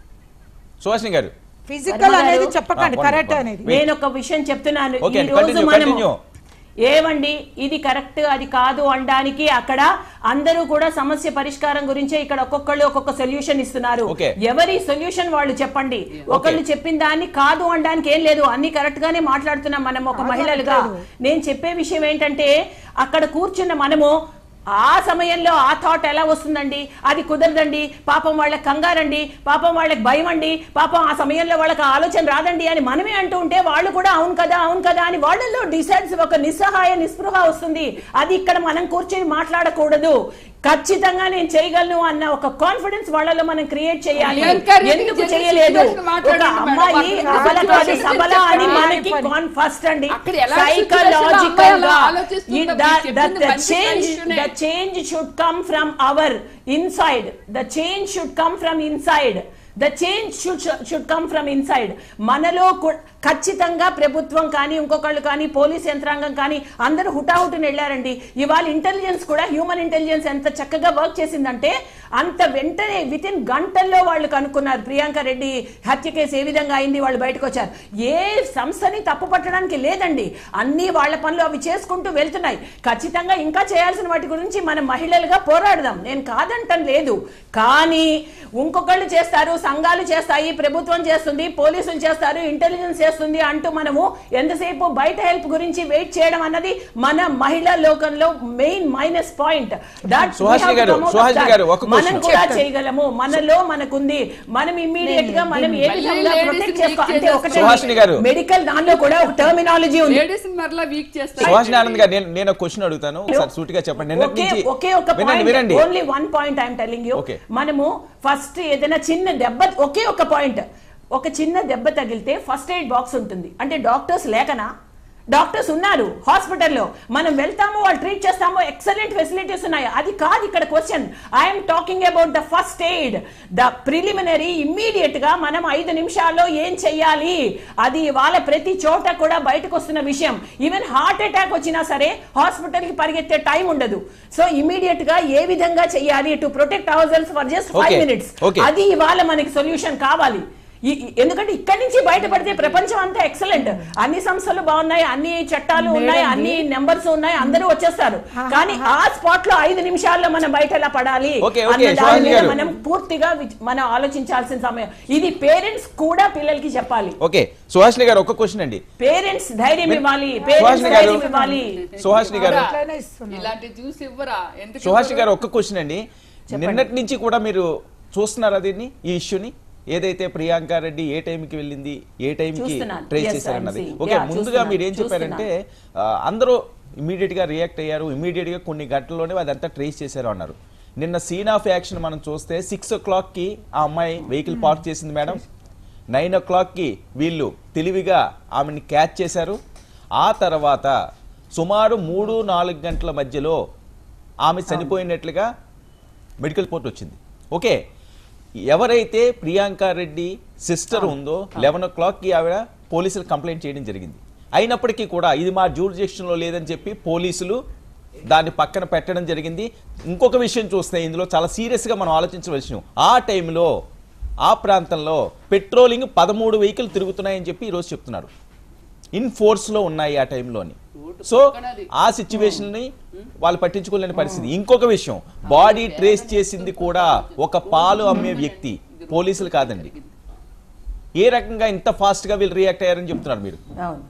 సుహాసిని గారు ఫిజికల్ వర్మ అనేది గారు. చెప్పకండి ఆ, కరెక్ట్ one- అనేది Wait. నేను ఒక విషయం చెప్తున్నాను Okay, ఈ రోజు continue, మనము continue. ఏమండి ఇది కరెక్ట్ అది కాదు అనడానికి అక్కడ అందరూ కూడా సమస్య పరిష్కారం గురించే ఇక్కడ ఒక్కొక్కళ్ళు ఒక్కొక్క సొల్యూషన్ ఇస్తున్నారు Okay. ఎవరి సొల్యూషన్ వాళ్ళు చెప్పండి ఒకళ్ళు చెప్పిన దాన్ని కాదు అనడానికి ఏం లేదు అన్ని కరెక్ట్ గానే మాట్లాడుతున్నాం మనం ఒక మహిళలుగా నేను చెప్పే విషయం ఏంటంటే అక్కడ కూర్చున్న మనము ఆ సమయంలో ఆ థాట్ ఎలా వస్తుందండి అది కుదరదండి పాపం వాళ్ళకి కంగారండి పాపం వాళ్ళకి భయం అండి పాపం ఆ సమయంలో వాళ్ళకి ఆ ఆలోచన రాదండి అని మనమే అంటూ ఉంటే వాళ్ళు కూడా అవును కదా అవును కదా అని వాళ్ళల్లో డిసైడ్స్ ఒక నిస్సహాయ నిస్పృహ వస్తుంది అది ఇక్కడ మనం కూర్చొని మాట్లాడకూడదు ఖచ్చితంగా నేను చేయగలను అన్న ఒక కాన్ఫిడెన్స్ వాళ్ళలో మనం క్రియేట్ చేయాలి Encouraging ఎందుకు చేసే చేయలేదు situation ఒక మాట్లాడండి మేడం. అమ్మాయి అక్కడ అబల కాదు situation సబల అని చెప్పండి. మనకి ఫస్ట్ అండి అక్కడ ఎలాంటి situation లో సైకలాజికల్ అమ్మాయి గా అలా ఆలోచిస్తుందో ఈ- మీరు the- the- చెప్పింది the మంచి change solution ఏ. the change should come from our inside the change should come from inside the change should should come from inside మనలో కు- ఖచ్చితంగా ప్రభుత్వం కానీ ఇంకొకళ్ళు కానీ పోలీస్ యంత్రాంగం కానీ అందరూ హుటాహుటిని వెళ్ళారండి ఇవాళ ఇంటెలిజెన్స్ కూడా హ్యూమన్ ఇంటెలిజెన్స్ ఎంత చక్కగా వర్క్ చేసిందంటే అంత వెంటనే విత్ ఇన్ గంటల్లో వాళ్ళు కనుక్కున్నారు ప్రియాంక రెడ్డి హత్య కేసు ఏ విధంగా అయింది వాళ్ళు బయటకు వచ్చారు ఏ సంస్థని తప్పు పట్టడానికి లేదండి అన్ని వాళ్ళ పనులు అవి చేసుకుంటూ వెళ్తున్నాయి ఖచ్చితంగా ఇంకా చేయాల్సిన వాటి గురించి మనం మహిళలుగా పోరాడదాం నేను కాదంటం లేదు కానీ ఇంకొకళ్ళు చేస్తారు సంఘాలు చేస్తాయి ప్రభుత్వం చేస్తుంది పోలీసులు చేస్తారు ఇంటెలిజెన్స్ చేస్తుంది అంటూ మనము ఎంతసేపు బయట హెల్ప్ గురించి వెయిట్ చేయడం అన్నది మన మహిళా లోకంలో main minus point that Suhasini గారు, సుహాసిని గారు, ఒక మనం question. కూడా చేయగలము మనలో మనకుంది మనం ఇమ్మీడియట్ గా మనం ఏ మళ్ళీ విధంగా ladies ప్రొటెక్ట్ ని చేసుకో weak అంటే ఒకటే సుహాసిని గారు. మెడికల్ దానిలో కూడా ఒక టర్మినాలజీ ఉంది లేడీస్ మరలా వీక్ చేస్తారు సుహాసిని ఆనంద్ గారు నేను నేను క్వశ్చన్ అడుగుతాను ఒకసారి సూటిగా చెప్పండి నిన్నటి ఒకే నుంచి ఒకే ఒక వినండి పాయింట్ వినండి only one point I'm telling you Okay. మనము ఫస్ట్ ఏదైనా చిన్న దెబ్బ ఒకే ఒక పాయింట్ ఒక చిన్న దెబ్బ తగిలితే ఫస్ట్ ఎయిడ్ బాక్స్ ఉంటుంది అంటే డాక్టర్స్ లేకనా డాక్టర్స్ ఉన్నారు హాస్పిటల్లో మనం వెళ్తాము వాళ్ళు ట్రీట్ చేస్తాము ఎక్సలెంట్ ఫెసిలిటీస్ ఉన్నాయి అది కాదు ఇక్కడ question I'm talking about the first aid the preliminary immediate గా మనం ఐదు నిమిషాల్లో ఏం చెయ్యాలి అది వాళ్ళ ప్రతి చోట కూడా బయటకు వస్తున్న విషయం ఈవెన్ హార్ట్ అటాక్ వచ్చినా సరే హాస్పిటల్ కి పరిగెత్తే టైం ఉండదు సో ఇమీడియట్ గా ఏ విధంగా చెయ్యాలి to protect our selves for just five Okay. Minutes Okay. అది ఇవాళ మనకి సొల్యూషన్ కావాలి ఈ- ఈ- ఎందుకంటే ఇక్కడి నుంచి బయటపడితే ప్రపంచం అంతా ఎక్సలెంట్ అన్ని సంస్థలు బాగున్నాయి అన్ని చట్టాలు ఉన్నాయి అన్ని నెంబర్స్ ఉన్నాయి అందరూ వచ్చేస్తారు కానీ ఆ స్పాట్ లో ఐదు నిమిషాల్లో మనం బయట ఎలా పడాలి Okay, okay, అన్న దాని సుహాసిని మీద గారు. మనం పూర్తిగా వి- మనం ఆలోచించాల్సిన సమయం ఇది పేరెంట్స్ కూడా పిల్లలకి చెప్పాలి ఓకే సుహాసిని గారు ఒక క్వశ్చన్ అండి పేరెంట్స్ ధైర్యం ఇవ్వాలి పేరెంట్స్ సుహాసిని గారు ధైర్యం ఇవ్వాలి సుహాసిని గారు అట్లనే ఇస్తున్నారు ఇలాంటి చూసి ఇవ్వరా ఎందుకు సుహాసిని గారు ఒక్క క్వశ్చన్ అండి నిన్నటి నుంచి కూడా మీరు చూస్తున్నారా దీన్ని ఈ ఇష్యూని ఏదైతే ప్రియాంక రెడ్డి ఏ టైంకి వెళ్ళింది ఏ టైంకి చూస్తున్నాను. ట్రేస్ Yes, చేశారన్నది I'm seeing. ఓకే Yeah, ముందుగా చూస్తున్నాను, మీరు ఏం చెప్పారంటే ఆ, అందరూ ఇమీడియట్ గా రియాక్ట్ అయ్యారు ఇమీడియట్ గా కొన్ని గంటల్లోనే అదంతా ట్రేస్ చేశారు అన్నారు నిన్న సీన్ ఆఫ్ యాక్షన్ మనం చూస్తే సిక్స్ ఓ క్లాక్ కి ఆ అమ్మాయి వెహికల్ పార్క్ చేసింది మేడం నైన్ ఓ క్లాక్ కి వీళ్ళు తెలివిగా ఆమెని క్యాచ్ చేశారు ఆ తర్వాత సుమారు మూడు నాలుగు గంటల మధ్యలో ఆమె చనిపోయినట్లుగా మెడికల్ రిపోర్ట్ వచ్చింది ఓకే ఎవరైతే ప్రియాంక రెడ్డి సిస్టర్ ఉందో లెవెన్ ఓ క్లాక్కి ఆవిడ పోలీసులు కంప్లైంట్ చేయడం జరిగింది అయినప్పటికీ కూడా ఇది మా లో లేదని చెప్పి పోలీసులు దాన్ని పక్కన పెట్టడం జరిగింది ఇంకొక విషయం చూస్తే ఇందులో చాలా సీరియస్గా మనం ఆలోచించవలసిన ఆ టైంలో ఆ ప్రాంతంలో పెట్రోలింగ్ పదమూడు వెహికల్ తిరుగుతున్నాయని చెప్పి ఈరోజు చెప్తున్నారు ఇన్ ఫోర్స్ లో ఉన్నాయి ఆ టైంలోని సో ఆ సిచ్యువేషన్ ని వాళ్ళు పట్టించుకోలేని పరిస్థితి ఇంకొక విషయం బాడీ ట్రేస్ చేసింది కూడా ఒక పాలు అమ్మే వ్యక్తి పోలీసులు కాదండి ఏ రకంగా ఇంత ఫాస్ట్ గా వీళ్ళు రియాక్ట్ అయ్యారని చెప్తున్నారు మీరు అవును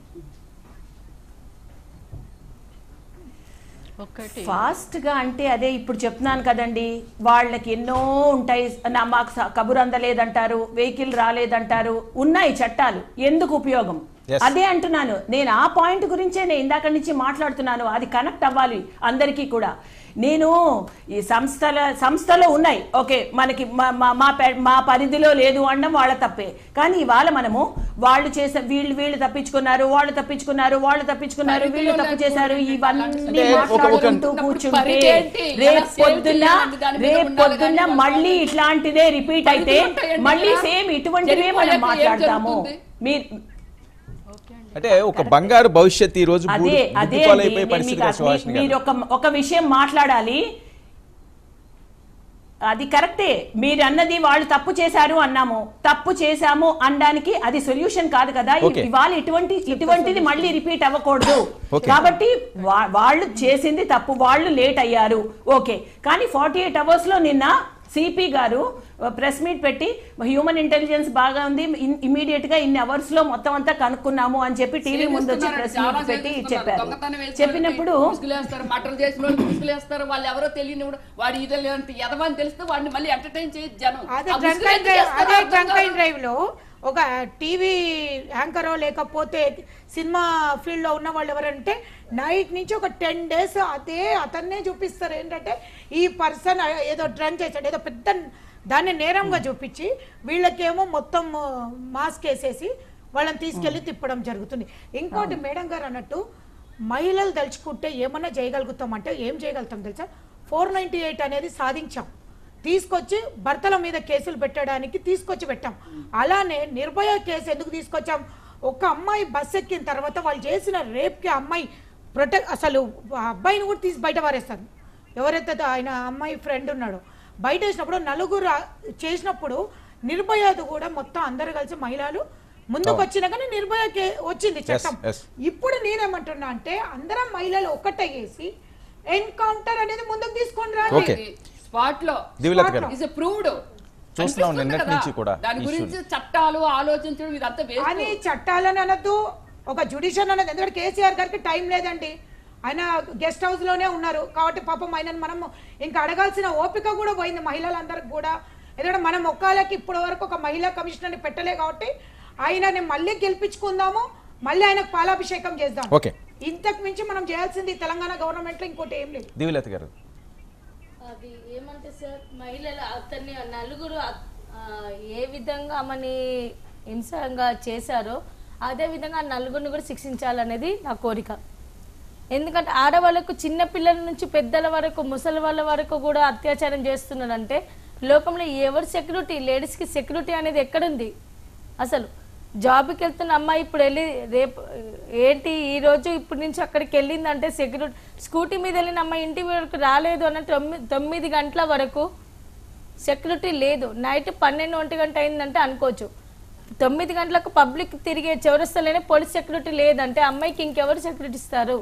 ఒకటి ఫాస్ట్ గా అంటే అదే ఇప్పుడు చెప్తున్నాను కదండి వాళ్ళకి ఎన్నో ఉంటాయి నా మాకు స- కబురు అందలేదంటారు వెహికల్ రాలేదంటారు ఉన్నాయి చట్టాలు ఎందుకు ఉపయోగం Yes. అదే అంటున్నాను నేను ఆ పాయింట్ గురించే నేను ఇందాక నుంచి మాట్లాడుతున్నాను అది కనెక్ట్ అవ్వాలి అందరికీ కూడా నేను ఈ సంస్థల సంస్థలో ఉన్నాయి ఓకే మనకి మా- మా- మా పె- మా పరిధిలో లేదు అనడం వాళ్ళ తప్పే కానీ ఇవాళ మనము వాళ్ళు చేసే వీళ్ళు వీళ్ళు తప్పించుకున్నారు వాళ్ళు తప్పించుకున్నారు వాళ్ళు తప్పించుకున్నారు వీళ్ళు తప్పు చేశారు ఇవన్నీ అంటే ఒక- ఒక- మాట్లాడుకుంటూ కూర్చుంటే పరిగెత్తి ఎలా రేపు save పొద్దున్న చేయాలని దాని మీద రేపు ఉండాలి పొద్దున్న కానీ మళ్ళీ ఇట్లాంటిదే రిపీట్ అయితే పరిధులు ఉంటాయండి మళ్ళీ కదా. సేమ్ ఇటువంటివే మనం జరిగిపోయాక ఏం మాట్లాడతాము జరుగుతుంది? మీరు అంటే ఒక బంగారు భవిష్యత్తు ఈ రోజు అదే అదే అండి, గుడ్డిపాలైపోయే నేను పరిస్థితి మీకు సుహాసిని అది- మీరు గారు ఒక ఒక విషయం మాట్లాడాలి అది కరెక్టే మీరు అన్నది వాళ్ళు తప్పు చేశారు అన్నాము తప్పు చేశాము అనడానికి అది సొల్యూషన్ కాదు కదా Okay. ఇవాళ ఇటువంటి ఇటువంటిది మళ్ళీ రిపీట్ అవ్వకూడదు Okay. కాబట్టి వా- వాళ్ళు చేసింది తప్పు వాళ్ళు లేట్ అయ్యారు ఓకే కానీ ఫార్టీ ఎయిట్ అవర్స్ లో నిన్న సిపి గారు ప్రెస్ మీట్ పెట్టి హ్యూమన్ ఇంటెలిజెన్స్ బాగా ఉంది ఇమీడియట్ గా ఇన్ని అవర్స్ లో మొత్తం అంతా కనుక్కున్నాము అని చెప్పి టీవీ ముందు వచ్చి ప్రెస్ చాలా మీట్ పెట్టి చేస్తున్నారు. చెప్పారు దొంగతనం వేసిన చెప్పినప్పుడు వాళ్ళకి ముసుగులేస్తారు మటర్ చేసిన వాళ్ళు ముసుగులేస్తారు వాళ్ళు ఎవరో తెలియని వాడు వాడు ఇది ఎదవని తెలిస్తే వాడిని మళ్ళీ ఎంటర్టైన్ చేయొచ్చు జనం అదే ఆ డ్రంక్ ముసుగులు అండ్ ఎందుకు డ్రైవ్ వేస్తారో అదే అర్థం డ్రంక్ కాదు. అండ్ డ్రైవ్ లో ఒక టీవీ యాంకరో లేకపోతే సినిమా ఫీల్డ్ లో ఉన్న వాళ్ళు ఎవరంటే నైట్ నుంచి ఒక టెన్ డేస్ అదే అతన్నే చూపిస్తారు ఏంటంటే ఈ పర్సన్ ఏదో డ్రంక్ చేశాడు ఏదో పెద్ద దాన్ని నేరంగా చూపించి వీళ్ళకేమో మొత్తం మాస్క్ వేసేసి వాళ్ళని తీసుకెళ్లి తిప్పడం జరుగుతుంది ఇంకోటి మేడం గారు అన్నట్టు మహిళలు తలుచుకుంటే ఏమన్నా చేయగలుగుతాం అంటే ఏం చేయగలుగుతాం తెలుసా ఫోర్ నైన్టీ ఎయిట్ అనేది సాధించాం తీసుకొచ్చి భర్తల మీద కేసులు పెట్టడానికి తీసుకొచ్చి పెట్టాం అలానే నిర్భయ కేసు ఎందుకు తీసుకొచ్చాం ఒక అమ్మాయి బస్ ఎక్కిన తర్వాత వాళ్ళు చేసిన రేప్కి ఆ అమ్మాయి ప్రొటెక్ట్ అసలు ఆ అబ్బాయిని కూడా తీసి బయట పారేస్తారు ఎవరైతే ఆయన అమ్మాయి ఫ్రెండ్ ఉన్నాడో బయట వేసినప్పుడు నలుగురు ఆ- చేసినప్పుడు నిర్భయది కూడా మొత్తం అందరు కలిసి మహిళలు ముందుకు వచ్చినా కానీ నిర్భయ కే- వచ్చింది చట్టం yes. ఇప్పుడు నేనేమంటున్నా అంటే అందరం మహిళలు ఒక్కటే చేసి ఎన్కౌంటర్ అనేది ముందుకు తీసుకొని రండి ఓకే స్పాట్ లో దివ్యలత గారు ఇస్ ప్రూవ్డ్ చూస్తున్నాం నిన్నటి నుంచి కూడా దాని issue. గురించి చట్టాలు ఆలోచించడం ఇదంతా అని వేస్ట్ చట్టాలని అనొద్దు ఒక జుడిషియల్ అనేది ఎందుకంటే కేసీఆర్ గారికి టైం లేదండి ఆయన గెస్ట్ హౌస్ లోనే ఉన్నారు కాబట్టి పాపం ఆయనను మనం ఇంకా అడగాల్సిన ఓపిక కూడా పోయింది మహిళలందరికి కూడా ఎందుకంటే మనం ఒక్కళ్ళకి ఇప్పటి వరకు ఒక మహిళా కమిషనర్ని పెట్టలే కాబట్టి ఆయనని మళ్ళీ గెలిపించుకుందాము మళ్ళీ ఆయనకు పాలాభిషేకం చేద్దాం ఓకే ఇంతకు మించి మనం చేయాల్సింది తెలంగాణ గవర్నమెంట్ లో ఇంకోటి ఏం లేదు దివ్యలత గారు అది ఏమంటే సార్ మహిళలు అతన్ని నలుగురు అ- ఆ, ఏ విధంగా ఆమెని హింసంగా చేశారో అదే విధంగా ఆ నలుగురిని కూడా శిక్షించాలనేది నా కోరిక ఎందుకంటే ఆడవాళ్ళకు చిన్న పిల్లల నుంచి పెద్దల వరకు ముసలి వాళ్ళ వరకు కూడా అత్యాచారం చేస్తున్నారంటే లోకంలో ఎవరు సెక్యూరిటీ లేడీస్కి సెక్యూరిటీ అనేది ఎక్కడుంది అసలు జాబ్కి వెళ్తున్న అమ్మాయి ఇప్పుడు వెళ్ళి రేపు ఏంటి ఈ రోజు ఇప్పటి నుంచి అక్కడికి వెళ్ళిందంటే సెక్యూరిటీ స్కూటీ మీద వెళ్ళిన అమ్మాయి ఇంటి వరకు రాలేదు అన్న తొమ్మిది తొమ్మిది గంటల వరకు సెక్యూరిటీ లేదు నైట్ పన్నెండు ఒంటి గంట అయిందంటే అనుకోవచ్చు తొమ్మిది గంటలకు పబ్లిక్ తిరిగే చౌరస్తలోనే పోలీస్ సెక్యూరిటీ లేదంటే అమ్మాయికి ఇంకెవరు సెక్యూరిటీ ఇస్తారు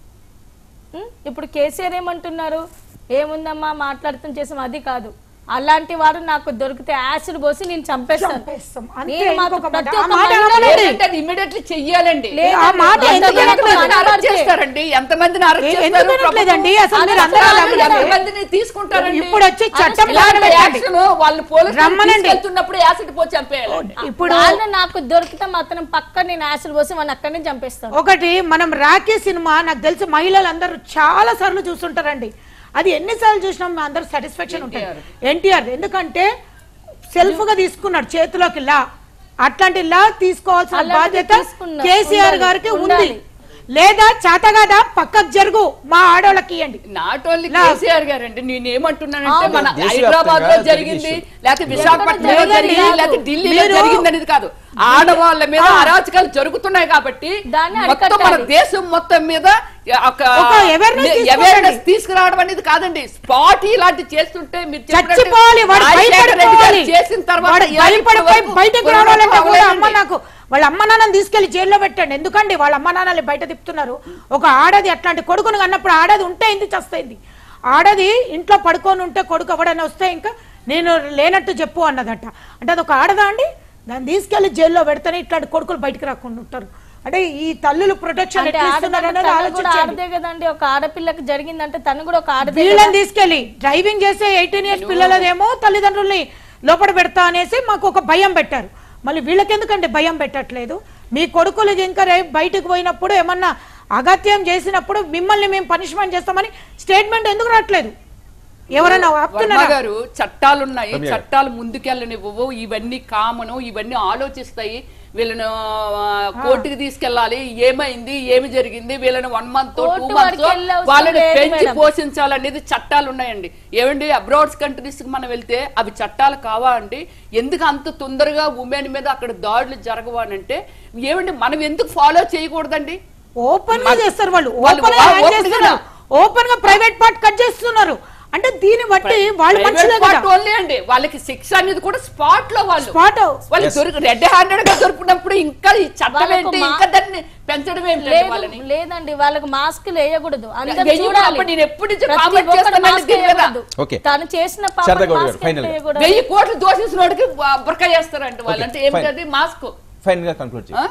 ఉం? ఇప్పుడు కేసీఆర్ ఏమంటున్నారు ఏముందమ్మా మాట్లాడుతాం చేసాం అది కాదు అలాంటి వారు నాకు దొరికితే యాసిడ్ పోసి నేను చంపేస్తాను చంపేస్తాం. అంతే, నేను మాత్రం ఇంకొక ప్రతి మాట. ఆ ఒక్క మాట మహిళని- అనకండి. ఇమ్మీడియట్లీ చెయ్యాలండి లేదు, ఆ మాట ఎంత ఎందుకు మందిని అనట్లేదు? ఎంతమందిని అరెస్ట్ అనబడితే- చేస్తారండి ఎంతమందిని అరెస్ట్ ఏ- చేస్తారు ఎందుకు అనట్లేదండి? అసలు మీరు ప్రభుత్వం? అందరూ అసలు అనట్లేదు. ఎంతమందిని తీసుకుంటారండి ఇప్పుడు వచ్చి చట్టం ఇలాంటి పెట్టండి. యాక్షన్ వాళ్ళు పోలీసులు రమ్మనండి. తీసుకెళ్తున్నప్పుడు యాసిడ్ పోసి చంపేయాలండి ఇప్పుడు వాళ్ళు నాకు దొరికితే మాత్రం పక్క నేను యాసిడ్ పోసి వాళ్ళని అక్కడనే చంపేస్తాను ఒకటి మనం రాఖీ సినిమా నాకు తెలిసి మహిళలందరూ చాలా సార్లు చూస్తుంటారండి అది ఎన్నిసార్లు చూసినా మీ అందరూ సాటిస్ఫాక్షన్ ఉంటుంది ఎన్టీఆర్ ఎందుకంటే సెల్ఫ్ గా తీసుకున్నాడు చేతిలోకి లా అట్లాంటి లా తీసుకోవాల్సిన అలాంటిది బాధ్యత తీసుకున్నా- కేసీఆర్ ఉండాలి, గారికి ఉంది ఉండాలి. లేదా చేతగాదా పక్కకు జరుగు మా ఆడవాళ్ళకి ఇవ్వండి నాట్ ఓన్లీ నా- కేసీఆర్ గారండి నేను ఏమంటున్నానంటే అవును. మన దేశవ్యాప్తంగా హైదరాబాద్ లో జరిగే జరిగింది issue. లేకపోతే విశాఖపట్నంలో లేదండి, జరిగింది కాదు. లేకపోతే ఢిల్లీలో మీరు- జరిగింది అనేది కాదు ఆడవాళ్ళ మీద ఆ. అరాచకాలు జరుగుతున్నాయి కాబట్టి దాన్ని మొత్తం మన అరికట్టాలి. దేశం మొత్తం మీద ఒక ఒక awareness తీసుకోండి. అవేర్నెస్ తీసుకురావడం అనేది కాదండి స్పాట్ ఇలాంటి చేస్తుంటే మీరు చెప్పినట్టు చచ్చిపోవాలి వాడు రాజశేఖర రెడ్డి గారు భయపడిపోవాలి చేసిన తర్వాత వాడు ఇప్పటి భయపడిపోయి వరకు బయటకు పోరాటం రావాలంటే కూడా అమ్మ అవ్వలేదండి. నాకు వాళ్ళ అమ్మ నాన్నని తీసుకెళ్లి జైల్లో పెట్టండి ఎందుకండి వాళ్ళ అమ్మ నాన్నని బయట తిప్పుతున్నారు ఒక ఆడది అట్లాంటి కొడుకును కన్నప్పుడు ఆడది ఉంటే ఇంది చస్తైంది ఆడది ఇంట్లో పడుకొని ఉంటే కొడుకు ఎవడైనా వస్తే ఇంకా నేను లేనట్టు చెప్పు అన్నదట అంటే అది ఒక ఆడదా అండి దాన్ని తీసుకెళ్లి జైల్లో పెడితేనే ఇట్లాంటి కొడుకులు బయటకు రాకుండా ఉంటారు అంటే ఈ తల్లులు ప్రొటెక్షన్ అంటే ఎట్లా ఇస్తున్నారు ఆడదంటే అనేది తను కూడా ఆలోచించండి ఆడదే కదండి ఒక ఆడపిల్లకి జరిగిందంటే తను కూడా ఒక ఆడదే వీళ్ళని తీసుకెళ్లి డ్రైవింగ్ చేసే ఎయిటీన్ ఇయర్స్ పిల్లలదేమో తల్లిదండ్రుల్ని లోపల పెడతా అనేసి మాకు ఒక భయం పెట్టారు మళ్ళీ వీళ్ళకెందుకండి భయం పెట్టట్లేదు మీ కొడుకులు ఇంకా రేపు బయటకు పోయినప్పుడు ఏమన్నా అగత్యం చేసినప్పుడు మిమ్మల్ని మేము పనిష్మెంట్ చేస్తామని స్టేట్మెంట్ ఎందుకు రావట్లేదు ఎవరైనా వర్మ ఆపుతున్నారా గారు చట్టాలు ఉన్నాయి రమ్య గారు. చట్టాలు ముందుకెళ్ళనివ్వవు ఇవన్నీ కామను ఇవన్నీ ఆలోచిస్తాయి వీళ్ళను ఆ, కోర్టుకి తీసుకెళ్ళాలి ఏమైంది ఏమి జరిగింది వీళ్ళని one month two court months వరకు వెళ్ళవసరం వాళ్ళని లేదు పెంచి మేడం. పోషించాలనేది చట్టాలు ఉన్నాయండి ఏమండి అబ్రాడ్స్ కంట్రీస్ కి మనం వెళ్తే అవి చట్టాలు కావా అండి ఎందుకు అంత తొందరగా ఉమెన్ మీద అక్కడ దాడులు జరగవు అని అంటే ఏమండి మనం ఎందుకు ఫాలో చేయకూడదండి ఓపెన్ గా చేస్తారు వాళ్ళు వాళ్ళు ఓపెన్ గా వా- హ్యాండ్ open చేస్తున్నారు ఓపెన్ గా ప్రైవేట్ పార్ట్ కట్ చేస్తున్నారు అంటే దీన్ని బట్టి వాళ్ళు మనుషులే కదా ఓన్లీ అండి వాళ్ళకి శిక్ష అనేది కూడా స్పాట్ లో వాళ్ళు స్పాట్ వాళ్ళు దొరికి రెడ్ హ్యాండెడ్ గా దొరికినప్పుడు ఇంకా ఈ చట్టం వాళ్ళకు ఏంటి మా- ఇంకా దాన్ని పెంచడం ఏంటి లేదు వాళ్ళని లేదండి వాళ్ళకి మాస్కులు వేయకూడదు అందరూ వెయ్యకూడదు. చూడాలి అప్పుడు నేను ఎప్పటి నుంచి ప్రతి comment ఒక్కరు చేస్తున్నాను మాస్క్ దీని మీద. వేయకూడదు. ఓకే. తను చేసిన శారదా పాపం గౌడ్ గారు, మాస్క్ final గా. వేయకూడదు. వెయ్యి కోట్లు దోషించిన వాడికి బురక చేస్తారంట వాళ్ళు అంటే Okay, ఏమిటది మాస్క్ ఫైనల్ గా కంక్లూడ్ చేయండి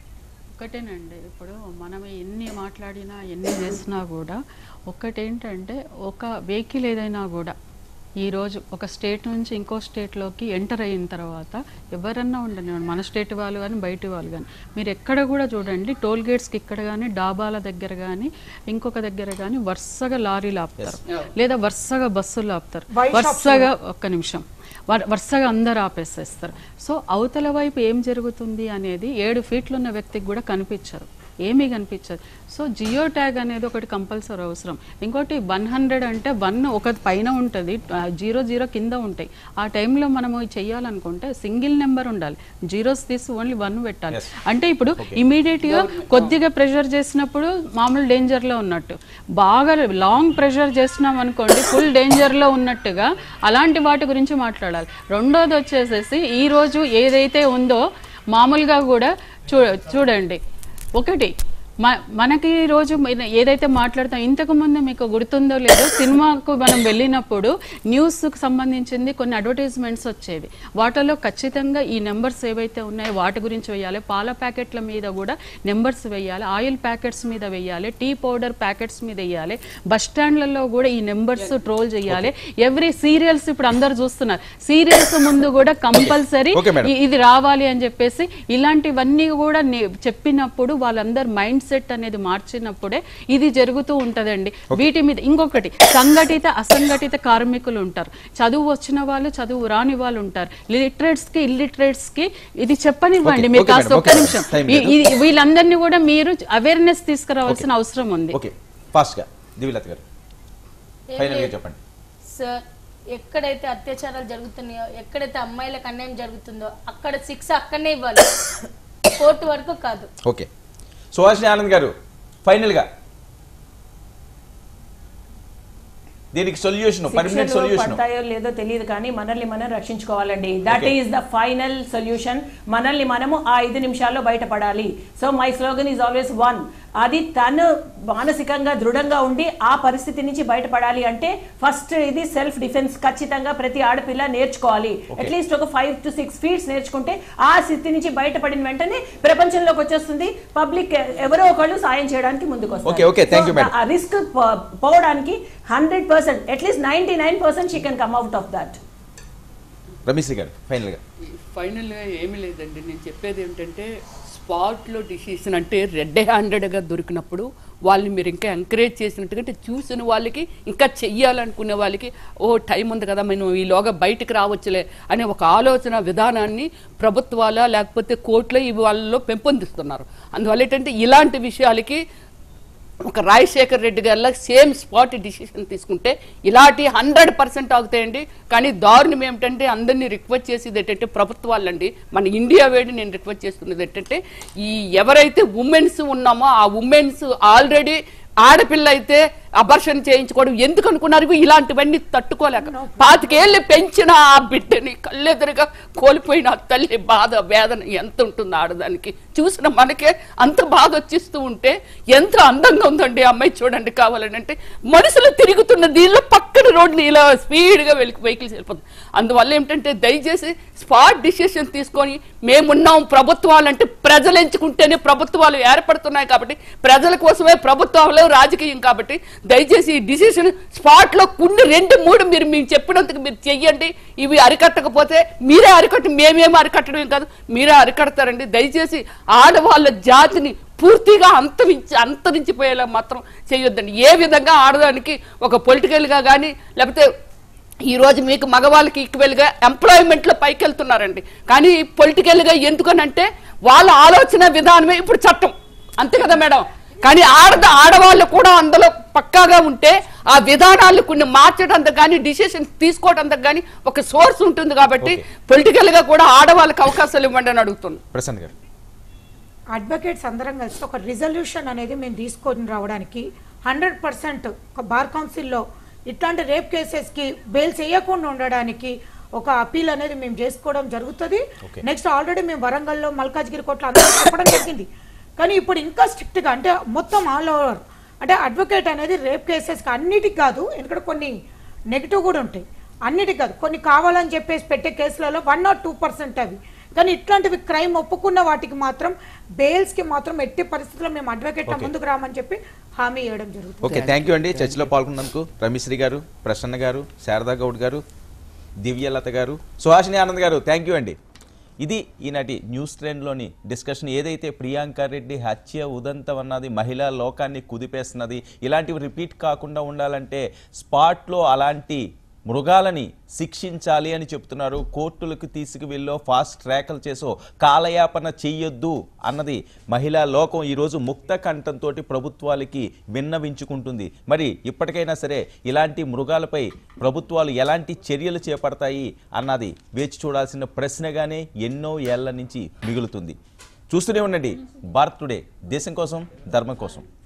ఒకటేనండి ఇప్పుడు మనం ఎన్ని మాట్లాడినా ఎన్ని చేసినా కూడా ఒక్కటేంటంటే ఒక వెహికల్ ఏదైనా కూడా ఈరోజు ఒక స్టేట్ నుంచి ఇంకో స్టేట్లోకి ఎంటర్ అయిన తర్వాత ఎవరన్నా ఉండని మన స్టేట్ వాళ్ళు కానీ బయట వాళ్ళు కానీ మీరు ఎక్కడ కూడా చూడండి టోల్ గేట్స్కి ఇక్కడ కానీ డాబాల దగ్గర కానీ ఇంకొక దగ్గర కానీ వరుసగా లారీలు ఆపుతారు లేదా వరుసగా బస్సులు ఆపుతారు వరుసగా ఒక్క నిమిషం వర్- వరుసగా అందరు ఆపేసేస్తారు సో అవతల వైపు ఏం జరుగుతుంది అనేది ఏడు ఫీట్లు ఉన్న వ్యక్తికి కూడా కనిపించరు ఏమీ కనిపించదు సో జియో ట్యాగ్ అనేది ఒకటి కంపల్సరీ అవసరం ఇంకోటి వన్ హండ్రెడ్ అంటే వన్ ఒక పైన ఉంటుంది జీరో జీరో కింద ఉంటాయి ఆ టైంలో మనము చెయ్యాలనుకుంటే సింగిల్ నెంబర్ ఉండాలి జీరోస్ తీసి ఓన్లీ వన్ పెట్టాలి అంటే ఇప్పుడు ఇమీడియట్ గా కొద్దిగా ప్రెషర్ చేసినప్పుడు మామూలు డేంజర్ లో ఉన్నట్టు బాగా లాంగ్ ప్రెషర్ చేసినాం అనుకోండి ఫుల్ డేంజర్ లో ఉన్నట్టుగా అలాంటి వాటి గురించి మాట్లాడాలి రెండోది వచ్చేసేసి ఈ రోజు ఏదైతే ఉందో మామూలుగా కూడా చూ చూడండి ఒకటి మ మనకి ఈ రోజు మన ఏదైతే మాట్లాడతాం ఇంతకు ముందు మీకు గుర్తుందో లేదో సినిమాకు మనం వెళ్ళినప్పుడు న్యూస్కి సంబంధించింది కొన్ని అడ్వర్టైజ్మెంట్స్ వచ్చేవి వాటిలో ఖచ్చితంగా ఈ నెంబర్స్ ఏవైతే ఉన్నాయో వాటి గురించి వేయాలి పాల ప్యాకెట్ల మీద కూడా నెంబర్స్ వేయాలి ఆయిల్ ప్యాకెట్స్ మీద వేయాలి టీ పౌడర్ ప్యాకెట్స్ మీద వేయాలి బస్ స్టాండ్లలో కూడా ఈ నెంబర్స్ ట్రోల్ చేయాలి ఎవ్రీ సీరియల్స్ ఇప్పుడు అందరు చూస్తున్నారు సీరియల్స్ ముందు కూడా కంపల్సరీ Okay, madam. ఇది రావాలి అని చెప్పేసి ఇలాంటివన్నీ కూడా నే- చెప్పినప్పుడు వాళ్ళందరు మైండ్ సెట్ అనేది మార్చినప్పుడే ఇది జరుగుతూ ఉంటదండి వీటి మీద ఇంకొకటి సంఘటిత అసంఘటిత కార్మికులు ఉంటారు చదువు వచ్చిన వాళ్ళు చదువు రాని వాళ్ళు ఉంటారు లిటరేట్స్ కి ఇల్లిటరేట్స్ కి ఇది చెప్పనివ్వండి Okay, మీరు okay, కాస్త madam, ఒక్క okay, నిమిషం time ఈ- లేదు. ఈ- వీళ్ళందరినీ కూడా మీరు అవేర్నెస్ తీసుకురావాల్సిన అవసరం ఉంది ఓకే ఫాస్ట్గా దివిలత గారు ఏం ఫైనల్గా లేదు. చెప్పండి సార్ ఎక్కడైతే అత్యాచారాలు జరుగుతున్నాయో ఎక్కడైతే అమ్మాయిలకు అన్యాయం జరుగుతుందో అక్కడ శిక్ష అక్కడనే ఇవ్వాలి కోర్టు వరకు కాదు ఓకే సుహాసిని ఆనంద్ గారు ఫైనల్గా దీనికి సొల్యూషన్ పర్మనెంట్ శిక్షలు సొల్యూషన్ పడతాయో లేదో తెలియదు కానీ మనల్ని మనం రక్షించుకోవాలండి that Okay. Is the final solution మనల్ని మనము ఆ ఐదు నిమిషాల్లో బయటపడాలి so my slogan is always one అది తను మానసికంగా దృఢంగా ఉండి ఆ పరిస్థితి నుంచి బయటపడాలి అంటే ఫస్ట్ ఇది సెల్ఫ్ డిఫెన్స్ ఖచ్చితంగా ప్రతి ఆడపిల్ల నేర్చుకోవాలి అట్లీస్ట్ ఒక ఫైవ్ టు సిక్స్ ఫీట్స్ నేర్చుకుంటే ఆ స్థితి నుంచి బయటపడిన వెంటనే ప్రపంచంలోకి వచ్చేస్తుంది పబ్లిక్ ఎవరో ఒకళ్ళు సాయం చేయడానికి ముందుకు Okay, okay. Thank you, madam. ఆ రిస్క్ పోవడానికి hundred percent at least ninety nine percent she can come out of that Rameshri గారు ఫైనల్గా ఫైనల్గా ఏమీ లేదండి నేను చెప్పేది ఏంటంటే స్పాట్లో డిసిషన్ అంటే రెడ్ హ్యాండెడ్గా దొరికినప్పుడు వాళ్ళని మీరు ఇంకా ఎంకరేజ్ చేసినట్టుగా అంటే చూసిన వాళ్ళకి ఇంకా చెయ్యాలనుకునే వాళ్ళకి ఓ టైం ఉంది కదా మనం ఈలోగా బయటికి రావచ్చులే అనే ఒక ఆలోచన విధానాన్ని ప్రభుత్వాల లేకపోతే కోర్టులో ఇవి వాళ్ళలో పెంపొందిస్తున్నారు అందువల్ల ఏంటంటే ఇలాంటి విషయాలకి ఒక రాజశేఖర్ రెడ్డి గారిలా సేమ్ స్పాట్ డిసిషన్ తీసుకుంటే ఇలాంటి హండ్రెడ్ పర్సెంట్ ఆగుతాయండి కానీ దారుణం ఏమిటంటే అందరినీ రిక్వెస్ట్ చేసేది ఏంటంటే ప్రభుత్వాలండి మన ఇండియా వేడి నేను రిక్వెస్ట్ చేస్తున్నది ఏంటంటే ఈ ఎవరైతే ఉమెన్స్ ఉన్నామో ఆ ఉమెన్స్ ఆల్రెడీ ఆడపిల్ల అయితే అబర్షన్ చేయించుకోవడం ఎందుకు అనుకున్నారు ఇవి ఇలాంటివన్నీ తట్టుకోలేక పాతికేళ్ళు పెంచిన ఆ బిడ్డని కళ్ళెదురుగా కోల్పోయిన ఆ తల్లి బాధ వేదన ఎంత ఉంటుంది ఆడదానికి చూసిన మనకే అంత బాధ వచ్చిస్తూ ఉంటే ఎంత అందంగా ఉందండి ఆ అమ్మాయి చూడండి కావాలని మనుషులు తిరుగుతున్న దీనిలో పక్కన రోడ్ని ఇలా స్పీడ్గా వెళ్ళి వెహికల్స్ వెళ్ళిపోతుంది అందువల్ల ఏమిటంటే దయచేసి స్పాట్ డిసిషన్ తీసుకొని మేమున్నాం ప్రభుత్వాలు అంటే ప్రజలు ఎంచుకుంటేనే ప్రభుత్వాలు ఏర్పడుతున్నాయి కాబట్టి ప్రజల కోసమే ప్రభుత్వాలు రాజకీయం కాబట్టి దయచేసి ఈ డిసిషన్ స్పాట్ లో కొన్ని రెండు మూడు మీరు మేము చెప్పినందుకు మీరు చెయ్యండి ఇవి అరికట్టకపోతే మీరే అరికట్టి మేమేమో అరికట్టడం కాదు మీరే అరికడతారండి దయచేసి ఆడవాళ్ళ జాతిని పూర్తిగా అంతరించి అంతరించిపోయేలా మాత్రం చేయొద్దండి ఏ విధంగా ఆడదానికి ఒక పొలిటికల్గా కానీ లేకపోతే ఈ రోజు మీకు మగవాళ్ళకి ఈక్వల్గా ఎంప్లాయ్మెంట్లో పైకి వెళ్తున్నారండి కానీ పొలిటికల్గా ఎందుకనంటే వాళ్ళ ఆలోచన విధానమే ఇప్పుడు చట్టం అంతే కదా మేడం కానీ ఆడద ఆడవాళ్ళు కూడా అందులో పక్కాగా ఉంటే ఆ విధానాలు కొన్ని మార్చడానికి కానీ డిసిషన్స్ తీసుకోవడానికి కానీ ఒక సోర్స్ ఉంటుంది కాబట్టి పొలిటికల్గా కూడా ఆడవాళ్ళకి అవకాశాలు ఇవ్వండి అని అడుగుతున్నాను ప్రసన్న గారు అడ్వకేట్స్ అందరం కలిసి ఒక రిజల్యూషన్ అనేది మేము తీసుకొని రావడానికి హండ్రెడ్ పర్సెంట్ ఒక బార్ కౌన్సిల్లో ఇట్లాంటి రేప్ కేసెస్కి బెయిల్స్ వేయకుండా ఉండడానికి ఒక అపీల్ అనేది మేము చేసుకోవడం జరుగుతుంది Okay. నెక్స్ట్ ఆల్రెడీ మేము వరంగల్లో మల్కాజ్గిరి కోట్లో అందరూ చెప్పడం జరిగింది కానీ ఇప్పుడు ఇంకా స్ట్రిక్ట్గా అంటే మొత్తం ఆల్ ఓవర్ అంటే అడ్వకేట్ అనేది రేప్ కేసెస్కి అన్నిటికి కాదు ఎందుకంటే కొన్ని నెగిటివ్ కూడా ఉంటాయి అన్నిటికి కాదు కొన్ని కావాలని చెప్పేసి పెట్టే కేసులలో వన్ నాట్ టూ పర్సెంట్ అవి కానీ ఇట్లాంటివి క్రైమ్ ఒప్పుకున్న వాటికి మాత్రం బెయిల్స్ కి మాత్రం ఎట్టి పరిస్థితుల్లో మేము అడ్వకేట్ Okay. ముందుకు రామని చెప్పి హామీ ఇవ్వడం జరుగుతుంది ఓకే థ్యాంక్ యూ అండి చర్చలో పాల్గొన్నందుకు రమేశ్రీ గారు ప్రసన్న గారు శారదా గౌడ్ గారు దివ్యలత గారు సుహాసిని ఆనంద్ గారు థ్యాంక్ యూ అండి ఇది ఈనాటి న్యూస్ ట్రెండ్లోని డిస్కషన్ ఏదైతే ప్రియాంక రెడ్డి హత్య ఉదంతం అన్నది మహిళా లోకాన్ని కుదిపేస్తున్నది ఇలాంటివి రిపీట్ కాకుండా ఉండాలంటే స్పాట్లో అలాంటి మృగాలని శిక్షించాలి అని చెప్తున్నారు కోర్టులకు తీసుకువెళ్ళో ఫాస్ట్ ట్రాక్లు చేసో కాలయాపన చెయ్యొద్దు అన్నది మహిళా లోకం ఈరోజు ముక్త కంఠంతో ప్రభుత్వాలకి విన్నవించుకుంటుంది మరి ఇప్పటికైనా సరే ఇలాంటి మృగాలపై ప్రభుత్వాలు ఎలాంటి చర్యలు చేపడతాయి అన్నది వేచి చూడాల్సిన ప్రశ్నగానే ఎన్నో ఏళ్ల నుంచి మిగులుతుంది చూస్తూనే ఉండండి భారత్ టుడే దేశం కోసం ధర్మం కోసం